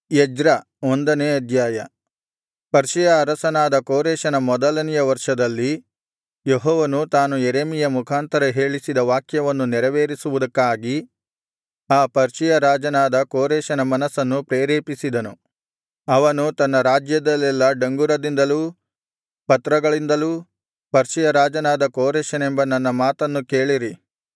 Ezra ಒಂದನೇ ಅಧ್ಯಾಯ Persia ಅರಸನಾದ ಕೋರೆಷನ ಮೊದಲನೆಯ ವರ್ಷದಲ್ಲಿ ಯೆಹೋವನು ತಾನು ಯೆರೆಮೀಯ ಮುಖಾಂತರ ಹೇಳಿಸಿದ ವಾಕ್ಯವನ್ನು ನೆರವೇರಿಸುವುದಕ್ಕಾಗಿ ಆ ಪರ್ಷಿಯ ರಾಜನಾದ ಕೋರೆಷನ ಮನಸ್ಸನ್ನು ಪ್ರೇರೇಪಿಸಿದನು ಅವನು ತನ್ನ ರಾಜ್ಯದಲ್ಲೆಲ್ಲಾ ಡಂಗುರದಿಂದಲೂ ಪತ್ರಗಳಿಂದಲೂ ಪರ್ಷಿಯ ರಾಜನಾದ ಕೋರೆಷನೆಂಬ ನನ್ನ ಮಾತನ್ನು ಕೇಳಿರಿ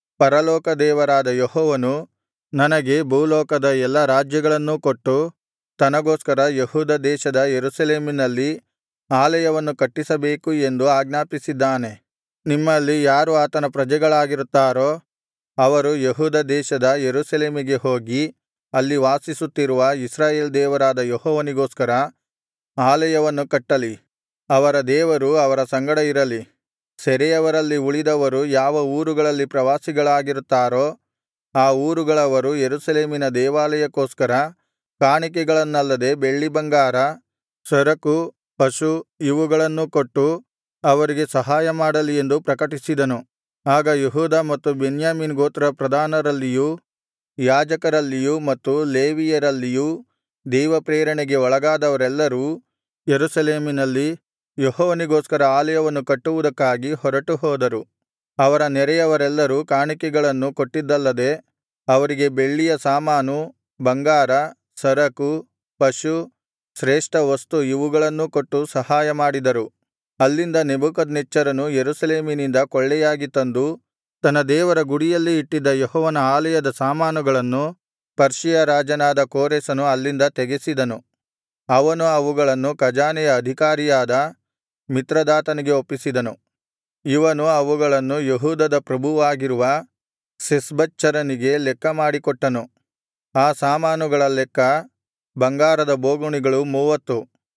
ಪರಲೋಕ ದೇವರಾದ ಯೆಹೋವನು ನನಗೆ ಭೂಲೋಕದ ಎಲ್ಲಾ ರಾಜ್ಯಗಳನ್ನೂ ಕೊಟ್ಟು ತನಗೋಸ್ಕರ ಯೆಹೂದ ದೇಶದ ಯೆರೂಸಲೇಮಿನಲ್ಲಿ ಆಲಯವನ್ನು ಕಟ್ಟಿಸಬೇಕು ಎಂದು ಆಜ್ಞಾಪಿಸಿದ್ದಾನೆ ನಿಮ್ಮಲ್ಲಿ ಯಾರು ಆತನ ಪ್ರಜೆಗಳಾಗಿರುತ್ತಾರೋ ಅವರು ಯೆಹೂದ ದೇಶದ ಯೆರೂಸಲೇಮಿಗೆ ಹೋಗಿ ಅಲ್ಲಿ ವಾಸಿಸುತ್ತಿರುವ ಇಸ್ರಾಯೇಲ್ ದೇವರಾದ ಯೆಹೋವನಿಗೋಸ್ಕರ ಆಲಯವನ್ನು ಕಟ್ಟಲಿ ಅವರ ದೇವರು ಅವರ ಸಂಗಡ ಇರಲಿ ಸೆರೆಯವರಲ್ಲಿ ಉಳಿದವರು ಯಾವ ಊರುಗಳಲ್ಲಿ ಪ್ರವಾಸಿಗಳಾಗಿರುತ್ತಾರೋ ಆ ಊರುಗಳವರು ಯೆರೂಸಲೇಮಿನ ದೇವಾಲಯಕ್ಕೋಸ್ಕರ ಕಾಣಿಕೆಗಳನ್ನಲ್ಲದೆ ಬೆಳ್ಳಿಬಂಗಾರ ಸರಕು ಪಶು ಇವುಗಳನ್ನೂ ಕೊಟ್ಟು ಅವರಿಗೆ ಸಹಾಯಮಾಡಲಿ ಎಂದು ಪ್ರಕಟಿಸಿದನು ಆಗ ಯೆಹೂದ ಮತ್ತು ಬೆನ್ಯಾಮೀನ್ ಗೋತ್ರ ಪ್ರಧಾನರಲ್ಲಿಯೂ ಯಾಜಕರಲ್ಲಿಯೂ ಮತ್ತು ಲೇವಿಯರಲ್ಲಿಯೂ ದೇವಪ್ರೇರಣೆಗೆ ಒಳಗಾದವರೆಲ್ಲರೂ ಯೆರೂಸಲೇಮಿನಲ್ಲಿ ಯೆಹೋವನಿಗೋಸ್ಕರ ಆಲಯವನ್ನು ಕಟ್ಟುವುದಕ್ಕಾಗಿ ಹೊರಟುಹೋದರು ಅವರ ನೆರೆಯವರೆಲ್ಲರೂ ಕಾಣಿಕೆಗಳನ್ನು ಕೊಟ್ಟಿದ್ದಲ್ಲದೆ ಅವರಿಗೆ ಬೆಳ್ಳಿಯ ಸಾಮಾನು ಬಂಗಾರ ಸರಕು ಪಶು ಶ್ರೇಷ್ಠ ವಸ್ತು ಇವುಗಳನ್ನೂ ಕೊಟ್ಟು ಸಹಾಯಮಾಡಿದರು ಅಲ್ಲಿಂದ ನೆಬೂಕದ್ನೆಚ್ಚರನು ಯೆರೂಸಲೇಮಿನಿಂದ ಕೊಳ್ಳೆಯಾಗಿ ತಂದು ತನ್ನ ದೇವರ ಗುಡಿಯಲ್ಲಿ ಇಟ್ಟಿದ್ದ ಯೆಹೋವನ ಆಲಯದ ಸಾಮಾನುಗಳನ್ನು ಪರ್ಷಿಯ ರಾಜನಾದ ಕೋರೆಷನು ಅಲ್ಲಿಂದ ತೆಗೆಸಿದನು ಅವನು ಅವುಗಳನ್ನು ಖಜಾನೆಯ ಅಧಿಕಾರಿಯಾದ ಮಿತ್ರದಾತನಿಗೆ ಒಪ್ಪಿಸಿದನು ಇವನು ಅವುಗಳನ್ನು ಯೆಹೂದದ ಪ್ರಭುವಾಗಿರುವ ಶೆಷ್ಬಚ್ಚರನಿಗೆ ಲೆಕ್ಕಮಾಡಿಕೊಟ್ಟನು ಆ ಸಾಮಾನುಗಳ ಲೆಕ್ಕ ಬಂಗಾರದ ಬೋಗುಣಿಗಳು ಮೂವತ್ತು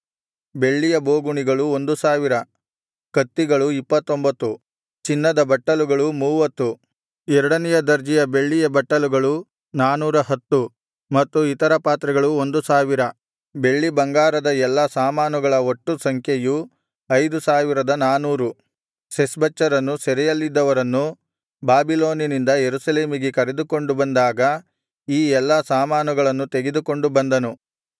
ಬೆಳ್ಳಿಯ ಬೋಗುಣಿಗಳು ಒಂದು ಸಾವಿರ ಕತ್ತಿಗಳು ಇಪ್ಪತ್ತೊಂಬತ್ತು ಚಿನ್ನದ ಬಟ್ಟಲುಗಳು ಮೂವತ್ತು ಎರಡನೆಯ ದರ್ಜೆಯ ಬೆಳ್ಳಿಯ ಬಟ್ಟಲುಗಳು ನಾನೂರ ಹತ್ತು ಮತ್ತು ಇತರ ಪಾತ್ರೆಗಳು ಒಂದು ಸಾವಿರ ಬೆಳ್ಳಿ ಬಂಗಾರದ ಎಲ್ಲಾ ಸಾಮಾನುಗಳ ಒಟ್ಟು ಸಂಖ್ಯೆಯು ಐದು ಸಾವಿರದ ನಾನೂರು ಶೆಷ್ಬಚ್ಚರನು ಸೆರೆಯಲ್ಲಿದ್ದವರನ್ನು ಬಾಬಿಲೋನಿನಿಂದ ಯೆರೂಸಲೇಮಿಗೆ ಕರೆದುಕೊಂಡು ಬಂದಾಗ ಈ ಎಲ್ಲಾ ಸಾಮಾನುಗಳನ್ನು ತೆಗೆದುಕೊಂಡು ಬಂದನು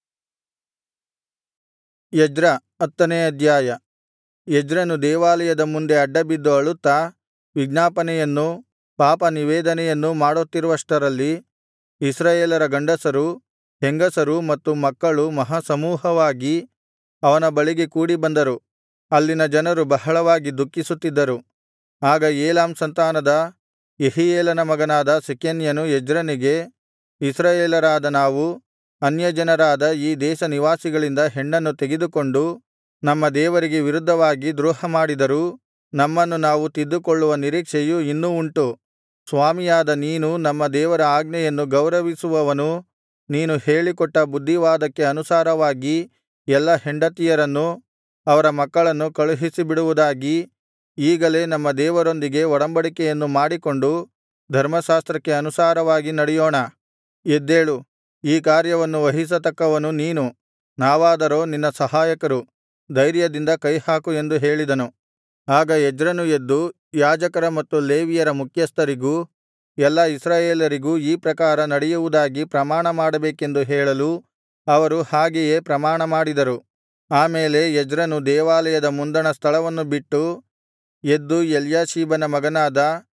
ಎಜ್ರ ಹತ್ತನೇ ಅಧ್ಯಾಯ ಎಜ್ರನು ದೇವಾಲಯದ ಮುಂದೆ ಅಡ್ಡಬಿದ್ದು ಅಳುತ್ತಾ ವಿಜ್ಞಾಪನೆಯನ್ನೂ ಪಾಪನಿವೇದನೆಯನ್ನೂ ಮಾಡುತ್ತಿರುವಷ್ಟರಲ್ಲಿ ಇಸ್ರಾಯೇಲರ ಗಂಡಸರು ಹೆಂಗಸರು ಮತ್ತು ಮಕ್ಕಳು ಮಹಾಸಮೂಹವಾಗಿ ಅವನ ಬಳಿಗೆ ಕೂಡಿಬಂದರು ಅಲ್ಲಿನ ಜನರು ಬಹಳವಾಗಿ ದುಃಖಿಸುತ್ತಿದ್ದರು ಆಗ ಏಲಾಮ್ ಸಂತಾನದ ಯೆಹೀಯೇಲನ ಮಗನಾದ ಶೆಕನ್ಯನು ಎಜ್ರನಿಗೆ ಇಸ್ರಾಯೇಲರಾದ ನಾವು ಅನ್ಯಜನರಾದ ಈ ದೇಶ ನಿವಾಸಿಗಳಿಂದ ಹೆಣ್ಣನ್ನು ತೆಗೆದುಕೊಂಡು ನಮ್ಮ ದೇವರಿಗೆ ವಿರುದ್ಧವಾಗಿ ದ್ರೋಹಮಾಡಿದರೂ ನಮ್ಮನ್ನು ನಾವು ತಿದ್ದಿಕೊಳ್ಳುವ ನಿರೀಕ್ಷೆಯು ಇನ್ನೂ ಉಂಟು ಸ್ವಾಮಿಯಾದ ನೀನು ನಮ್ಮ ದೇವರ ಆಜ್ಞೆಯನ್ನು ಗೌರವಿಸುವವನೂ ನೀನು ಹೇಳಿಕೊಟ್ಟ ಬುದ್ಧಿವಾದಕ್ಕೆ ಅನುಸಾರವಾಗಿ ಎಲ್ಲಾ ಹೆಂಡತಿಯರನ್ನೂ ಅವರ ಮಕ್ಕಳನ್ನು ಕಳುಹಿಸಿಬಿಡುವುದಾಗಿ ಈಗಲೇ ನಮ್ಮ ದೇವರೊಂದಿಗೆ ಒಡಂಬಡಿಕೆಯನ್ನು ಮಾಡಿಕೊಂಡು ಧರ್ಮಶಾಸ್ತ್ರಕ್ಕೆ ಅನುಸಾರವಾಗಿ ನಡೆಯೋಣ ಎದ್ದೇಳು ಈ ಕಾರ್ಯವನ್ನು ವಹಿಸತಕ್ಕವನು ನೀನು ನಾವಾದರೋ ನಿನ್ನ ಸಹಾಯಕರು ಧೈರ್ಯದಿಂದ ಕೈಹಾಕು ಎಂದು ಹೇಳಿದನು ಆಗ ಎಜ್ರನು ಎದ್ದು ಯಾಜಕರ ಮತ್ತು ಲೇವಿಯರ ಮುಖ್ಯಸ್ಥರಿಗೂ ಎಲ್ಲಾ ಇಸ್ರಾಯೇಲರಿಗೂ ಈ ಪ್ರಕಾರ ನಡೆಯುವುದಾಗಿ ಪ್ರಮಾಣ ಮಾಡಬೇಕೆಂದು ಹೇಳಲು ಅವರು ಹಾಗೆಯೇ ಪ್ರಮಾಣಮಾಡಿದರು ಆಮೇಲೆ ಎಜ್ರನು ದೇವಾಲಯದ ಮುಂದಣ ಸ್ಥಳವನ್ನು ಬಿಟ್ಟು ಎದ್ದು ಎಲ್ಯಾಷೀಬನ ಮಗನಾದ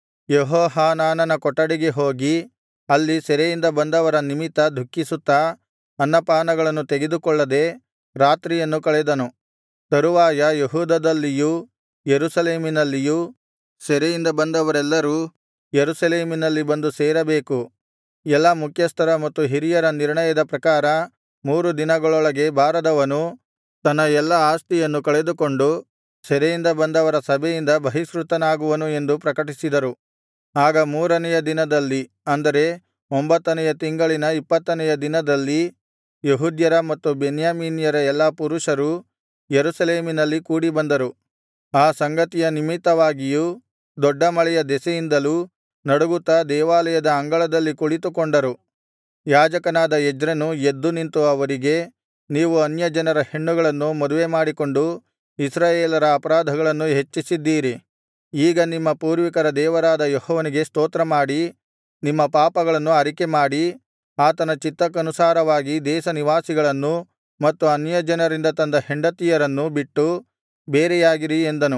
ಯೆಹೋಹಾನಾನನ ಕೊಠಡಿಗೆ ಹೋಗಿ ಅಲ್ಲಿ ಸೆರೆಯಿಂದ ಬಂದವರ ನಿಮಿತ್ತ ದುಃಖಿಸುತ್ತಾ ಅನ್ನಪಾನಗಳನ್ನು ತೆಗೆದುಕೊಳ್ಳದೆ ರಾತ್ರಿಯನ್ನು ಕಳೆದನು ತರುವಾಯ ಯೆಹೂದದಲ್ಲಿಯೂ ಯೆರೂಸಲೇಮಿನಲ್ಲಿಯೂ ಸೆರೆಯಿಂದ ಬಂದವರೆಲ್ಲರೂ ಯೆರೂಸಲೇಮಿನಲ್ಲಿ ಬಂದು ಸೇರಬೇಕು ಎಲ್ಲಾ ಮುಖ್ಯಸ್ಥರ ಮತ್ತು ಹಿರಿಯರ ನಿರ್ಣಯದ ಪ್ರಕಾರ ಮೂರು ದಿನಗಳೊಳಗೆ ಬಾರದವನು ತನ್ನ ಎಲ್ಲಾ ಆಸ್ತಿಯನ್ನು ಕಳೆದುಕೊಂಡು ಸೆರೆಯಿಂದ ಬಂದವರ ಸಭೆಯಿಂದ ಬಹಿಷ್ಕೃತನಾಗುವನು ಎಂದು ಪ್ರಕಟಿಸಿದರು ಆಗ ಮೂರನೆಯ ದಿನದಲ್ಲಿ ಅಂದರೆ ಒಂಬತ್ತನೆಯ ತಿಂಗಳಿನ ಇಪ್ಪತ್ತನೆಯ ದಿನದಲ್ಲಿ ಯೆಹೂದ್ಯರ ಮತ್ತು ಬೆನ್ಯಾಮೀನ್ಯರ ಎಲ್ಲಾ ಪುರುಷರು ಯೆರೂಸಲೇಮಿನಲ್ಲಿ ಕೂಡಿಬಂದರು ಆ ಸಂಗತಿಯ ನಿಮಿತ್ತವಾಗಿಯೂ ದೊಡ್ಡ ಮಳೆಯ ದೆಸೆಯಿಂದಲೂ ನಡುಗುತ್ತಾ ದೇವಾಲಯದ ಅಂಗಳದಲ್ಲಿ ಕುಳಿತುಕೊಂಡರು ಯಾಜಕನಾದ ಎಜ್ರನು ಎದ್ದು ನಿಂತು ಅವರಿಗೆ ನೀವು ಅನ್ಯಜನರ ಹೆಣ್ಣುಗಳನ್ನು ಮದುವೆಮಾಡಿಕೊಂಡು ಇಸ್ರಾಯೇಲರ ಅಪರಾಧಗಳನ್ನು ಹೆಚ್ಚಿಸಿದ್ದೀರಿ ಈಗ ನಿಮ್ಮ ಪೂರ್ವಿಕರ ದೇವರಾದ ಯೆಹೋವನಿಗೆ ಸ್ತೋತ್ರಮಾಡಿ ನಿಮ್ಮ ಪಾಪಗಳನ್ನು ಅರಿಕೆಮಾಡಿ ಆತನ ಚಿತ್ತಕ್ಕನುಸಾರವಾಗಿ ದೇಶನಿವಾಸಿಗಳನ್ನೂ ಮತ್ತು ಅನ್ಯಜನರಿಂದ ತಂದ ಹೆಂಡತಿಯರನ್ನೂ ಬಿಟ್ಟು ಬೇರೆಯಾಗಿರಿ ಎಂದನು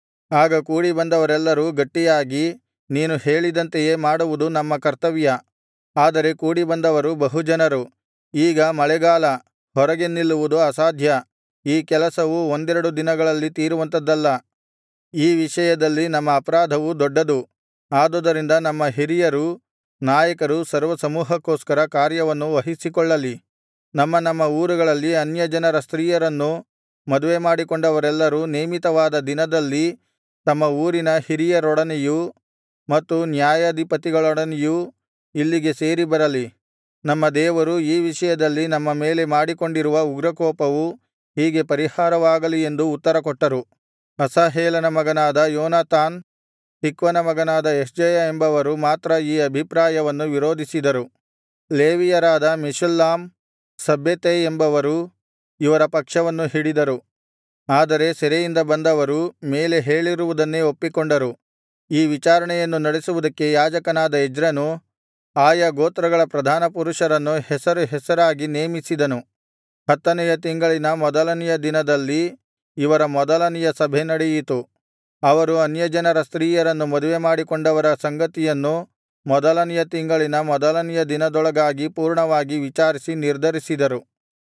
ಆಗ ಕೂಡಿಬಂದವರೆಲ್ಲರೂ ಗಟ್ಟಿಯಾಗಿ ನೀನು ಹೇಳಿದಂತೆಯೇ ಮಾಡುವುದು ನಮ್ಮ ಕರ್ತವ್ಯ ಆದರೆ ಕೂಡಿಬಂದವರು ಬಹುಜನರು ಈಗ ಮಳೆಗಾಲ ಹೊರಗೆ ನಿಲ್ಲುವುದು ಅಸಾಧ್ಯ ಈ ಕೆಲಸವು ಒಂದೆರಡು ದಿನಗಳಲ್ಲಿ ತೀರುವಂಥದ್ದಲ್ಲ ಈ ವಿಷಯದಲ್ಲಿ ನಮ್ಮ ಅಪರಾಧವು ದೊಡ್ಡದು ಆದುದರಿಂದ ನಮ್ಮ ಹಿರಿಯರೂ ನಾಯಕರು ಸರ್ವಸಮೂಹಕ್ಕೋಸ್ಕರ ಕಾರ್ಯವನ್ನು ವಹಿಸಿಕೊಳ್ಳಲಿ ನಮ್ಮ ನಮ್ಮ ಊರುಗಳಲ್ಲಿ ಅನ್ಯಜನರ ಸ್ತ್ರೀಯರನ್ನು ಮದುವೆಮಾಡಿಕೊಂಡವರೆಲ್ಲರೂ ನೇಮಿತವಾದ ದಿನದಲ್ಲಿ ತಮ್ಮ ಊರಿನ ಹಿರಿಯರೊಡನೆಯೂ ಮತ್ತು ನ್ಯಾಯಾಧಿಪತಿಗಳೊಡನೆಯೂ ಇಲ್ಲಿಗೆ ಸೇರಿ ಬರಲಿ ನಮ್ಮ ದೇವರು ಈ ವಿಷಯದಲ್ಲಿ ನಮ್ಮ ಮೇಲೆ ಮಾಡಿಕೊಂಡಿರುವ ಉಗ್ರಕೋಪವು ಹೀಗೆ ಪರಿಹಾರವಾಗಲಿ ಎಂದು ಉತ್ತರಕೊಟ್ಟರು ಅಸಾಹೇಲನ ಮಗನಾದ ಯೋನಾತಾನ್ ತಿಕ್ವನ ಮಗನಾದ ಯಹ್ಜೆಯ ಎಂಬವರು ಮಾತ್ರ ಈ ಅಭಿಪ್ರಾಯವನ್ನು ವಿರೋಧಿಸಿದರು ಲೇವಿಯರಾದ ಮೆಷುಲ್ಲಾಮ್ ಶಬ್ಬೆತೈ ಎಂಬವರೂ ಇವರ ಪಕ್ಷವನ್ನು ಹಿಡಿದರು ಆದರೆ ಸೆರೆಯಿಂದ ಬಂದವರು ಮೇಲೆ ಹೇಳಿರುವುದನ್ನೇ ಒಪ್ಪಿಕೊಂಡರು ಈ ವಿಚಾರಣೆಯನ್ನು ನಡೆಸುವುದಕ್ಕೆ ಯಾಜಕನಾದ ಎಜ್ರನು ಆಯಾ ಗೋತ್ರಗಳ ಪ್ರಧಾನಪುರುಷರನ್ನು ಹೆಸರು ಹೆಸರಾಗಿ ನೇಮಿಸಿದನು ಹತ್ತನೆಯ ತಿಂಗಳಿನ ಮೊದಲನೆಯ ದಿನದಲ್ಲಿ ಇವರ ಮೊದಲನೆಯ ಸಭೆ ನಡೆಯಿತು ಅವರು ಅನ್ಯಜನರ ಸ್ತ್ರೀಯರನ್ನು ಮದುವೆಮಾಡಿಕೊಂಡವರ ಸಂಗತಿಯನ್ನು ಮೊದಲನೆಯ ತಿಂಗಳಿನ ಮೊದಲನೆಯ ದಿನದೊಳಗಾಗಿ ಪೂರ್ಣವಾಗಿ ವಿಚಾರಿಸಿ ನಿರ್ಧರಿಸಿದರು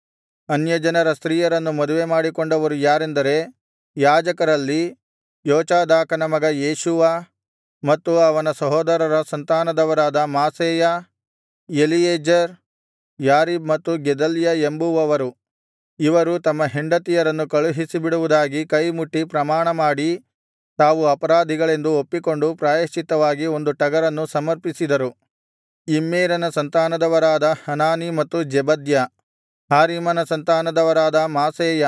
ಅನ್ಯಜನರ ಸ್ತ್ರೀಯರನ್ನು ಮದುವೆಮಾಡಿಕೊಂಡವರು ಯಾರೆಂದರೆ ಯಾಜಕರಲ್ಲಿ ಯೋಚಾದಾಕನ ಮಗ ಯೇಷೂವ ಮತ್ತು ಅವನ ಸಹೋದರರ ಸಂತಾನದವರಾದ ಮಾಸೇಯ ಎಲೀಯೆಜೆರ್ ಯಾರೀಬ್ ಮತ್ತು ಗೆದಲ್ಯ ಎಂಬುವವರು ಇವರು ತಮ್ಮ ಹೆಂಡತಿಯರನ್ನು ಕಳುಹಿಸಿಬಿಡುವುದಾಗಿ ಕೈಮುಟ್ಟಿ ಪ್ರಮಾಣಮಾಡಿ ತಾವು ಅಪರಾಧಿಗಳೆಂದು ಒಪ್ಪಿಕೊಂಡು ಪ್ರಾಯಶ್ಚಿತ್ತವಾಗಿ ಒಂದು ಟಗರನ್ನು ಸಮರ್ಪಿಸಿದರು ಇಮ್ಮೇರನ ಸಂತಾನದವರಾದ ಹನಾನೀ ಮತ್ತು ಜೆಬದ್ಯ ಹಾರಿಮನ ಸಂತಾನದವರಾದ ಮಾಸೇಯ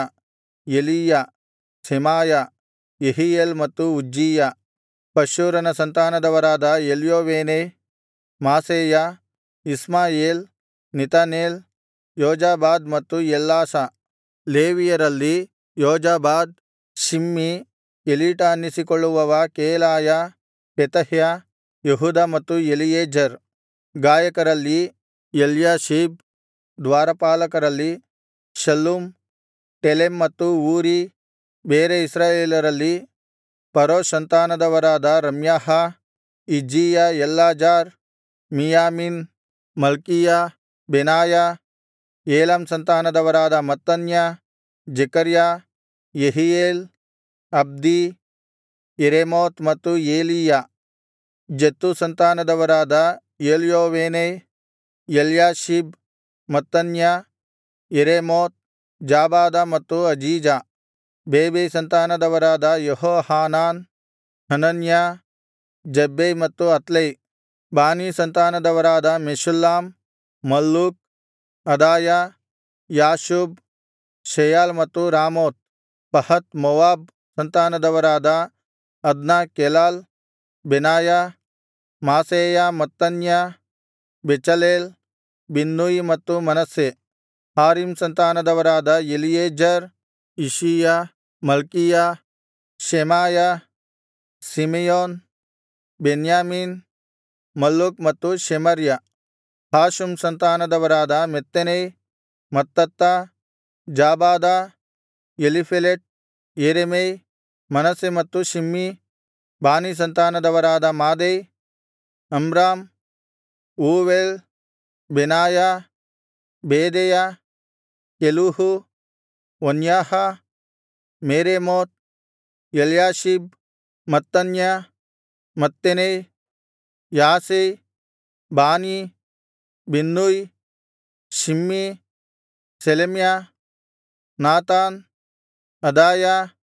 ಎಲೀಯ ಸೆಮಾಯ ಯೆಹೀಯೇಲ್ ಮತ್ತು ಉಜ್ಜೀಯ ಪಶ್ಹೂರನ ಸಂತಾನದವರಾದ ಎಲ್ಯೋವೇನೈ ಮಾಸೇಯ ಇಷ್ಮಾಯೇಲ್ ನೆತನೇಲ್ ಯೋಜಾಬಾದ್ ಮತ್ತು ಎಲ್ಲಾಸ ಲೇವಿಯರಲ್ಲಿ ಯೋಜಾಬಾದ್ ಶಿಮ್ಮಿ ಎಲೀಟ ಅನ್ನಿಸಿಕೊಳ್ಳುವವ ಕೇಲಾಯ ಪೆತಹ್ಯ ಯೆಹೂದ ಮತ್ತು ಎಲೀಯೆಜೆರ್ ಗಾಯಕರಲ್ಲಿ ಎಲ್ಯಾಷೀಬ್ ದ್ವಾರಪಾಲಕರಲ್ಲಿ ಶಲ್ಲೂಮ್ ಟೆಲೆಮ್ ಮತ್ತು ಊರಿ ಬೇರೆ ಇಸ್ರಾಯೇಲರಲ್ಲಿ ಪರೋಷ್ ಸಂತಾನದವರಾದ ರಮ್ಯಾಹ ಇಜ್ಜೀಯ ಎಲ್ಲಾಜಾರ್ ಮಿಯ್ಯಾಮಿನ್ ಮಲ್ಕೀಯ ಬೆನಾಯ ಏಲಾಮ್ ಸಂತಾನದವರಾದ Mattaniah Zechariah Jehiel Abdi Jeremoth ಮತ್ತು ಏಲೀಯ ಜತ್ತೂ ಸಂತಾನದವರಾದ ಎಲ್ಯೋವೇನೈ ಎಲ್ಯಾಷೀಬ್ ಮತ್ತನ್ಯ ಯೆರೇಮೋತ್ ಜಾಬಾದ ಮತ್ತು ಅಜೀಜ ಬೇಬೈ ಸಂತಾನದವರಾದ ಯೆಹೋಹಾನಾನ್ ಹನನ್ಯ ಜಬ್ಬೈ ಮತ್ತು ಅತ್ಲೈ ಬಾನೀ ಸಂತಾನದವರಾದ ಮೆಷುಲ್ಲಾಮ್ ಮಲ್ಲೂಕ್ ಅದಾಯ ಯಾಷೂಬ್ ಶೆಯಾಲ್ ಮತ್ತು ರಾಮೋತ್ ಪಹತ್ ಮೋವಾಬ್ ಸಂತಾನದವರಾದ ಅದ್ನ ಕೆಲಾಲ್ ಬೆನಾಯ ಮಾಸೇಯ ಮತ್ತನ್ಯ ಬೆಚಲೇಲ್ ಬಿನ್ನೂಯ್ ಮತ್ತು ಮನಸ್ಸೆ ಹಾರೀಮ್ ಸಂತಾನದವರಾದ Eliezer Ishijah Malchijah Shemaiah Simeon Benjamin Malluch ಮತ್ತು ಶೆಮರ್ಯ ಹಾಷುಮ್ ಸಂತಾನದವರಾದ ಮೆತ್ತನೈ ಮತ್ತತ್ತ ಜಾಬಾದ ಎಲೀಫೆಲೆಟ್ ಯೆರೆಮೈ ಮನಸ್ಸೆ ಮತ್ತು ಶಿಮ್ಮಿ ಬಾನೀ ಸಂತಾನದವರಾದ Maadai Amram Uel Benaiah Bedeiah Cheluhi Vaniah Meremoth Eliashib Mattaniah Mattenai Jaasai Bani Binnui Shimei Shelemiah Nathan Adaiah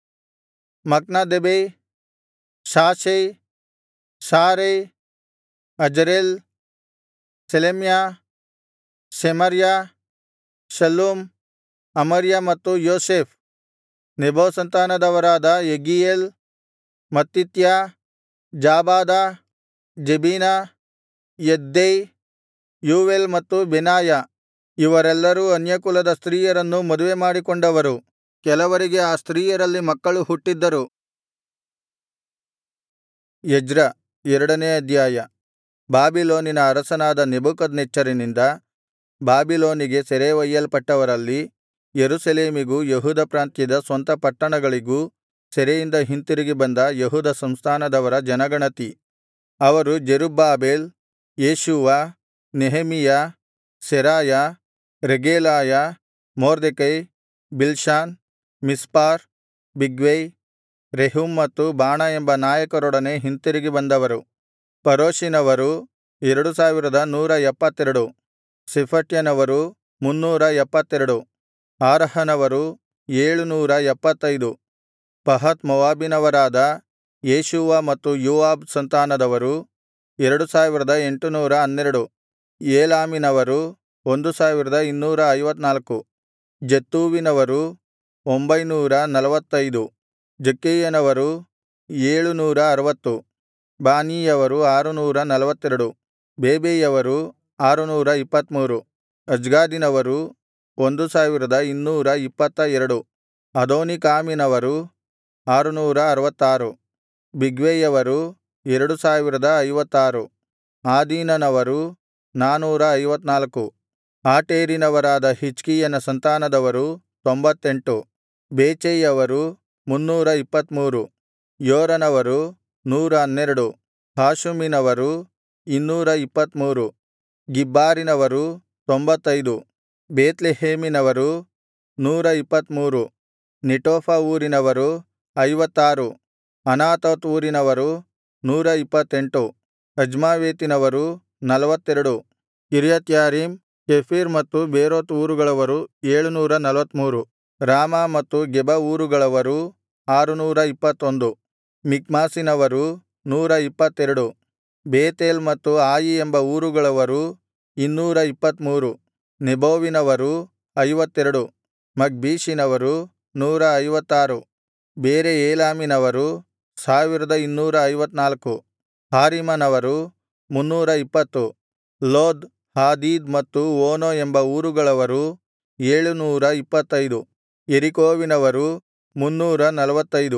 Machnadebai Shashai Sharai Azareel Shelemiah Shemariah Shallum Amariah ಮತ್ತು Joseph Nebo ಸಂತಾನದವರಾದ ಯೆಗೀಯೇಲ್ ಮತ್ತಿತ್ಯ ಜಾಬಾದ ಜೆಬೀನ ಯದ್ದೈ ಯೂವೇಲ್ ಮತ್ತು ಬೆನಾಯ ಇವರೆಲ್ಲರೂ ಅನ್ಯಕುಲದ ಸ್ತ್ರೀಯರನ್ನು ಮದುವೆಮಾಡಿಕೊಂಡವರು ಕೆಲವರಿಗೆ ಆ ಸ್ತ್ರೀಯರಲ್ಲಿ ಮಕ್ಕಳು ಹುಟ್ಟಿದ್ದರು ಎಜ್ರ ಎರಡನೇ ಅಧ್ಯಾಯ ಬಾಬಿಲೋನಿನ ಅರಸನಾದ ನೆಬೂಕದ್ನೆಚ್ಚರನಿಂದ ಬಾಬಿಲೋನಿಗೆ ಸೆರೆ ಒಯ್ಯಲ್ಪಟ್ಟವರಲ್ಲಿ ಯೆರೂಸಲೇಮಿಗೂ ಯೆಹೂದ ಪ್ರಾಂತ್ಯದ ಸ್ವಂತ ಪಟ್ಟಣಗಳಿಗೂ ಸೆರೆಯಿಂದ ಹಿಂತಿರುಗಿ ಬಂದ ಯೆಹೂದ ಸಂಸ್ಥಾನದವರ ಜನಗಣತಿ ಅವರು ಜೆರುಬ್ಬಾಬೆಲ್ ಯೇಷೂವ ನೆಹೆಮೀಯ ಸೆರಾಯ ರೆಗೇಲಾಯ Mordecai Bilshan Mispar Bigvai Rehum ಮತ್ತು ಬಾಣ ಎಂಬ ನಾಯಕರೊಡನೆ ಹಿಂತಿರುಗಿ ಬಂದವರು ಪರೋಷಿನವರು ಎರಡು ಸಾವಿರದ ನೂರ ಎಪ್ಪತ್ತೆರಡು ಶೆಫಟ್ಯನವರು ಮುನ್ನೂರ ಎಪ್ಪತ್ತೆರಡು ಆರಹನವರು ಏಳುನೂರ ಎಪ್ಪತ್ತೈದು ಪಹತ್ ಮೋವಾಬಿನವರಾದ ಯೇಷೂವ ಮತ್ತು ಯೋವಾಬ್ ಸಂತಾನದವರು ಎರಡು ಸಾವಿರದ ಎಂಟುನೂರ ಹನ್ನೆರಡು ಏಲಾಮಿನವರು ಒಂದು ಸಾವಿರದ ಇನ್ನೂರ ಐವತ್ನಾಲ್ಕು ಜತ್ತೂವಿನವರು ಒಂಬೈನೂರ ನಲವತ್ತೈದು ಜಕ್ಕೈಯನವರು ಏಳುನೂರ ಅರವತ್ತು ಬಾನೀಯವರು ಆರುನೂರ ನಲವತ್ತೆರಡು ಬೇಬೈಯವರು ಆರುನೂರ ಇಪ್ಪತ್ತ್ಮೂರು ಅಜ್ಗಾದಿನವರು ಒಂದು ಸಾವಿರದ ಇನ್ನೂರ ಇಪ್ಪತ್ತ ಎರಡು ಅದೋನೀಕಾಮಿನವರು ಆರುನೂರ ಅರವತ್ತಾರು ಬಿಗ್ವೈಯವರು ಎರಡು ಸಾವಿರದ ಐವತ್ತಾರು ಆದೀನನವರು ನಾನೂರ ಐವತ್ನಾಲ್ಕು ಆಟೇರಿನವರಾದ ಹಿಜ್ಕೀಯನ ಸಂತಾನದವರು ತೊಂಬತ್ತೆಂಟು ಬೇಚೈಯವರು ಮುನ್ನೂರ ಇಪ್ಪತ್ತ್ಮೂರು ಯೋರನವರು ನೂರ ಹನ್ನೆರಡು ಹಾಷುಮಿನವರು ಇನ್ನೂರ ಇಪ್ಪತ್ತ್ಮೂರು ಗಿಬ್ಬಾರಿನವರು ತೊಂಬತ್ತೈದು ಬೇತ್ಲೆಹೇಮಿನವರು ನೂರ ಇಪ್ಪತ್ತ್ಮೂರು ನೆಟೋಫ ಊರಿನವರು ಐವತ್ತಾರು ಅನಾತೋತ್ ಊರಿನವರು ನೂರ ಇಪ್ಪತ್ತೆಂಟು ಅಜ್ಮಾವೇತಿನವರು ನಲವತ್ತೆರಡು ಕಿರ್ಯತ್ಯಾರೀಮ್ ಕೆಫೀರ್ ಮತ್ತು ಬೇರೋತ್ ಊರುಗಳವರು ಏಳುನೂರ ನಲವತ್ತ್ಮೂರು ರಾಮಾ ಮತ್ತು ಗೆಬ ಊರುಗಳವರು ಆರುನೂರ ಇಪ್ಪತ್ತೊಂದು ಮಿಕ್ಮಾಸಿನವರು ನೂರ ಇಪ್ಪತ್ತೆರಡು ಬೇತೇಲ್ ಮತ್ತು ಆಯಿ ಎಂಬ ಊರುಗಳವರು ಇನ್ನೂರ ಇಪ್ಪತ್ತ್ಮೂರು ನೆಬೋವಿನವರು ಐವತ್ತೆರಡು ಮಗ್ಬೀಷಿನವರು ನೂರ ಐವತ್ತಾರು ಬೇರೆ ಏಲಾಮಿನವರು ಸಾವಿರದ ಇನ್ನೂರ ಐವತ್ನಾಲ್ಕು ಹಾರಿಮನವರು ಮುನ್ನೂರ ಇಪ್ಪತ್ತು ಲೋದ್ ಹಾದೀದ್ ಮತ್ತು ಓನೋ ಎಂಬ ಊರುಗಳವರು ಏಳುನೂರ ಇಪ್ಪತ್ತೈದು ಯೆರಿಕೋವಿನವರು ಮುನ್ನೂರ ನಲವತ್ತೈದು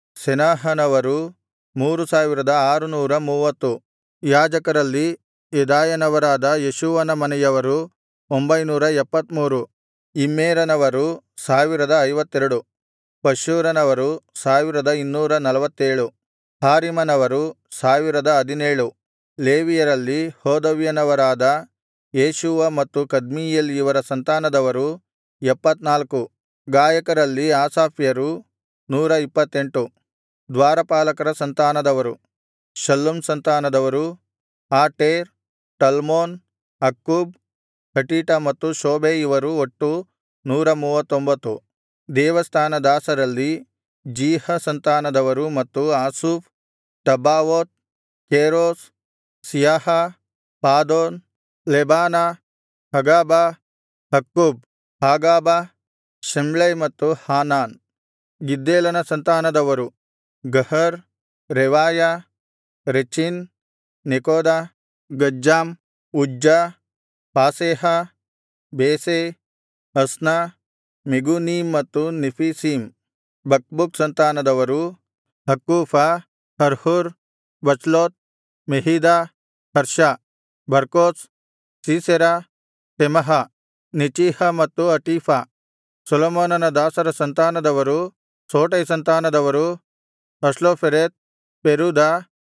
ಸೆನಾಹನವರು ಮೂರು ಸಾವಿರದ ಆರುನೂರ ಮೂವತ್ತು ಯಾಜಕರಲ್ಲಿ ಯೆದಾಯನವರಾದ ಯೇಷೂವನ ಮನೆಯವರು ಒಂಬೈನೂರ ಎಪ್ಪತ್ತ್ಮೂರು ಇಮ್ಮೇರನವರು ಸಾವಿರದ ಐವತ್ತೆರಡು ಪಶ್ಹೂರನವರು ಸಾವಿರದ ಇನ್ನೂರ ನಲವತ್ತೇಳು ಹಾರಿಮನವರು ಸಾವಿರದ ಹದಿನೇಳು ಲೇವಿಯರಲ್ಲಿ ಹೋದವ್ಯನವರಾದ ಯೇಷೂವ ಮತ್ತು ಕದ್ಮೀಯೇಲ್ ಇವರ ಸಂತಾನದವರು ಎಪ್ಪತ್ನಾಲ್ಕು ಗಾಯಕರಲ್ಲಿ ಆಸಾಫ್ಯರು ನೂರ ಇಪ್ಪತ್ತೆಂಟು ದ್ವಾರಪಾಲಕರ ಸಂತಾನದವರು ಶಲ್ಲೂಮ್ ಸಂತಾನದವರು ಆಟೇರ್ ಟಲ್ಮೋನ್ ಅಕ್ಕೂಬ್ ಹಟೀಟ ಮತ್ತು ಶೋಬೈ ಇವರು ಒಟ್ಟು ನೂರ ಮೂವತ್ತೊಂಬತ್ತು ದೇವಸ್ಥಾನದಾಸರಲ್ಲಿ ಜೀಹ ಸಂತಾನದವರು ಮತ್ತು ಆಸೂಫ್ ಟಬ್ಬಾವೋತ್ ಕೇರೋಸ್ ಸಿಯಹ ಪಾದೋನ್ ಲೆಬಾನ ಹಗಾಬ ಅಕ್ಕೂಬ್ ಹಾಗಾಬ ಶಮ್ಲೈ ಮತ್ತು ಹಾನಾನ್ ಗಿದ್ದೇಲನ ಸಂತಾನದವರು ಗಹರ್ ರೆವಾಯ ರೆಚಿನ್ ನೆಕೋದ ಗಜ್ಜಾಮ್ ಉಜ್ಜ ಪಾಸೇಹ ಬೇಸೈ ಅಸ್ನ ಮೆಗೂನೀಮ್ ಮತ್ತು ನೆಫೀಸೀಮ್ ಬಕ್ಬುಕ್ ಸಂತಾನದವರು ಹಕ್ಕೂಫ ಹರ್ಹೂರ್ ಬಚ್ಲೋತ್ ಮೆಹೀದ ಹರ್ಷ ಬರ್ಕೋಸ್ ಸೀಸೆರ ತೆಮಹ ನೆಚೀಹ ಮತ್ತು ಹಟೀಫ ಸೊಲೊಮೋನನ ದಾಸರ ಸಂತಾನದವರು ಸೋಟೈ ಸಂತಾನದವರು ಹಸ್ಲೋಫೆರೆತ್ ಪೆರೂದ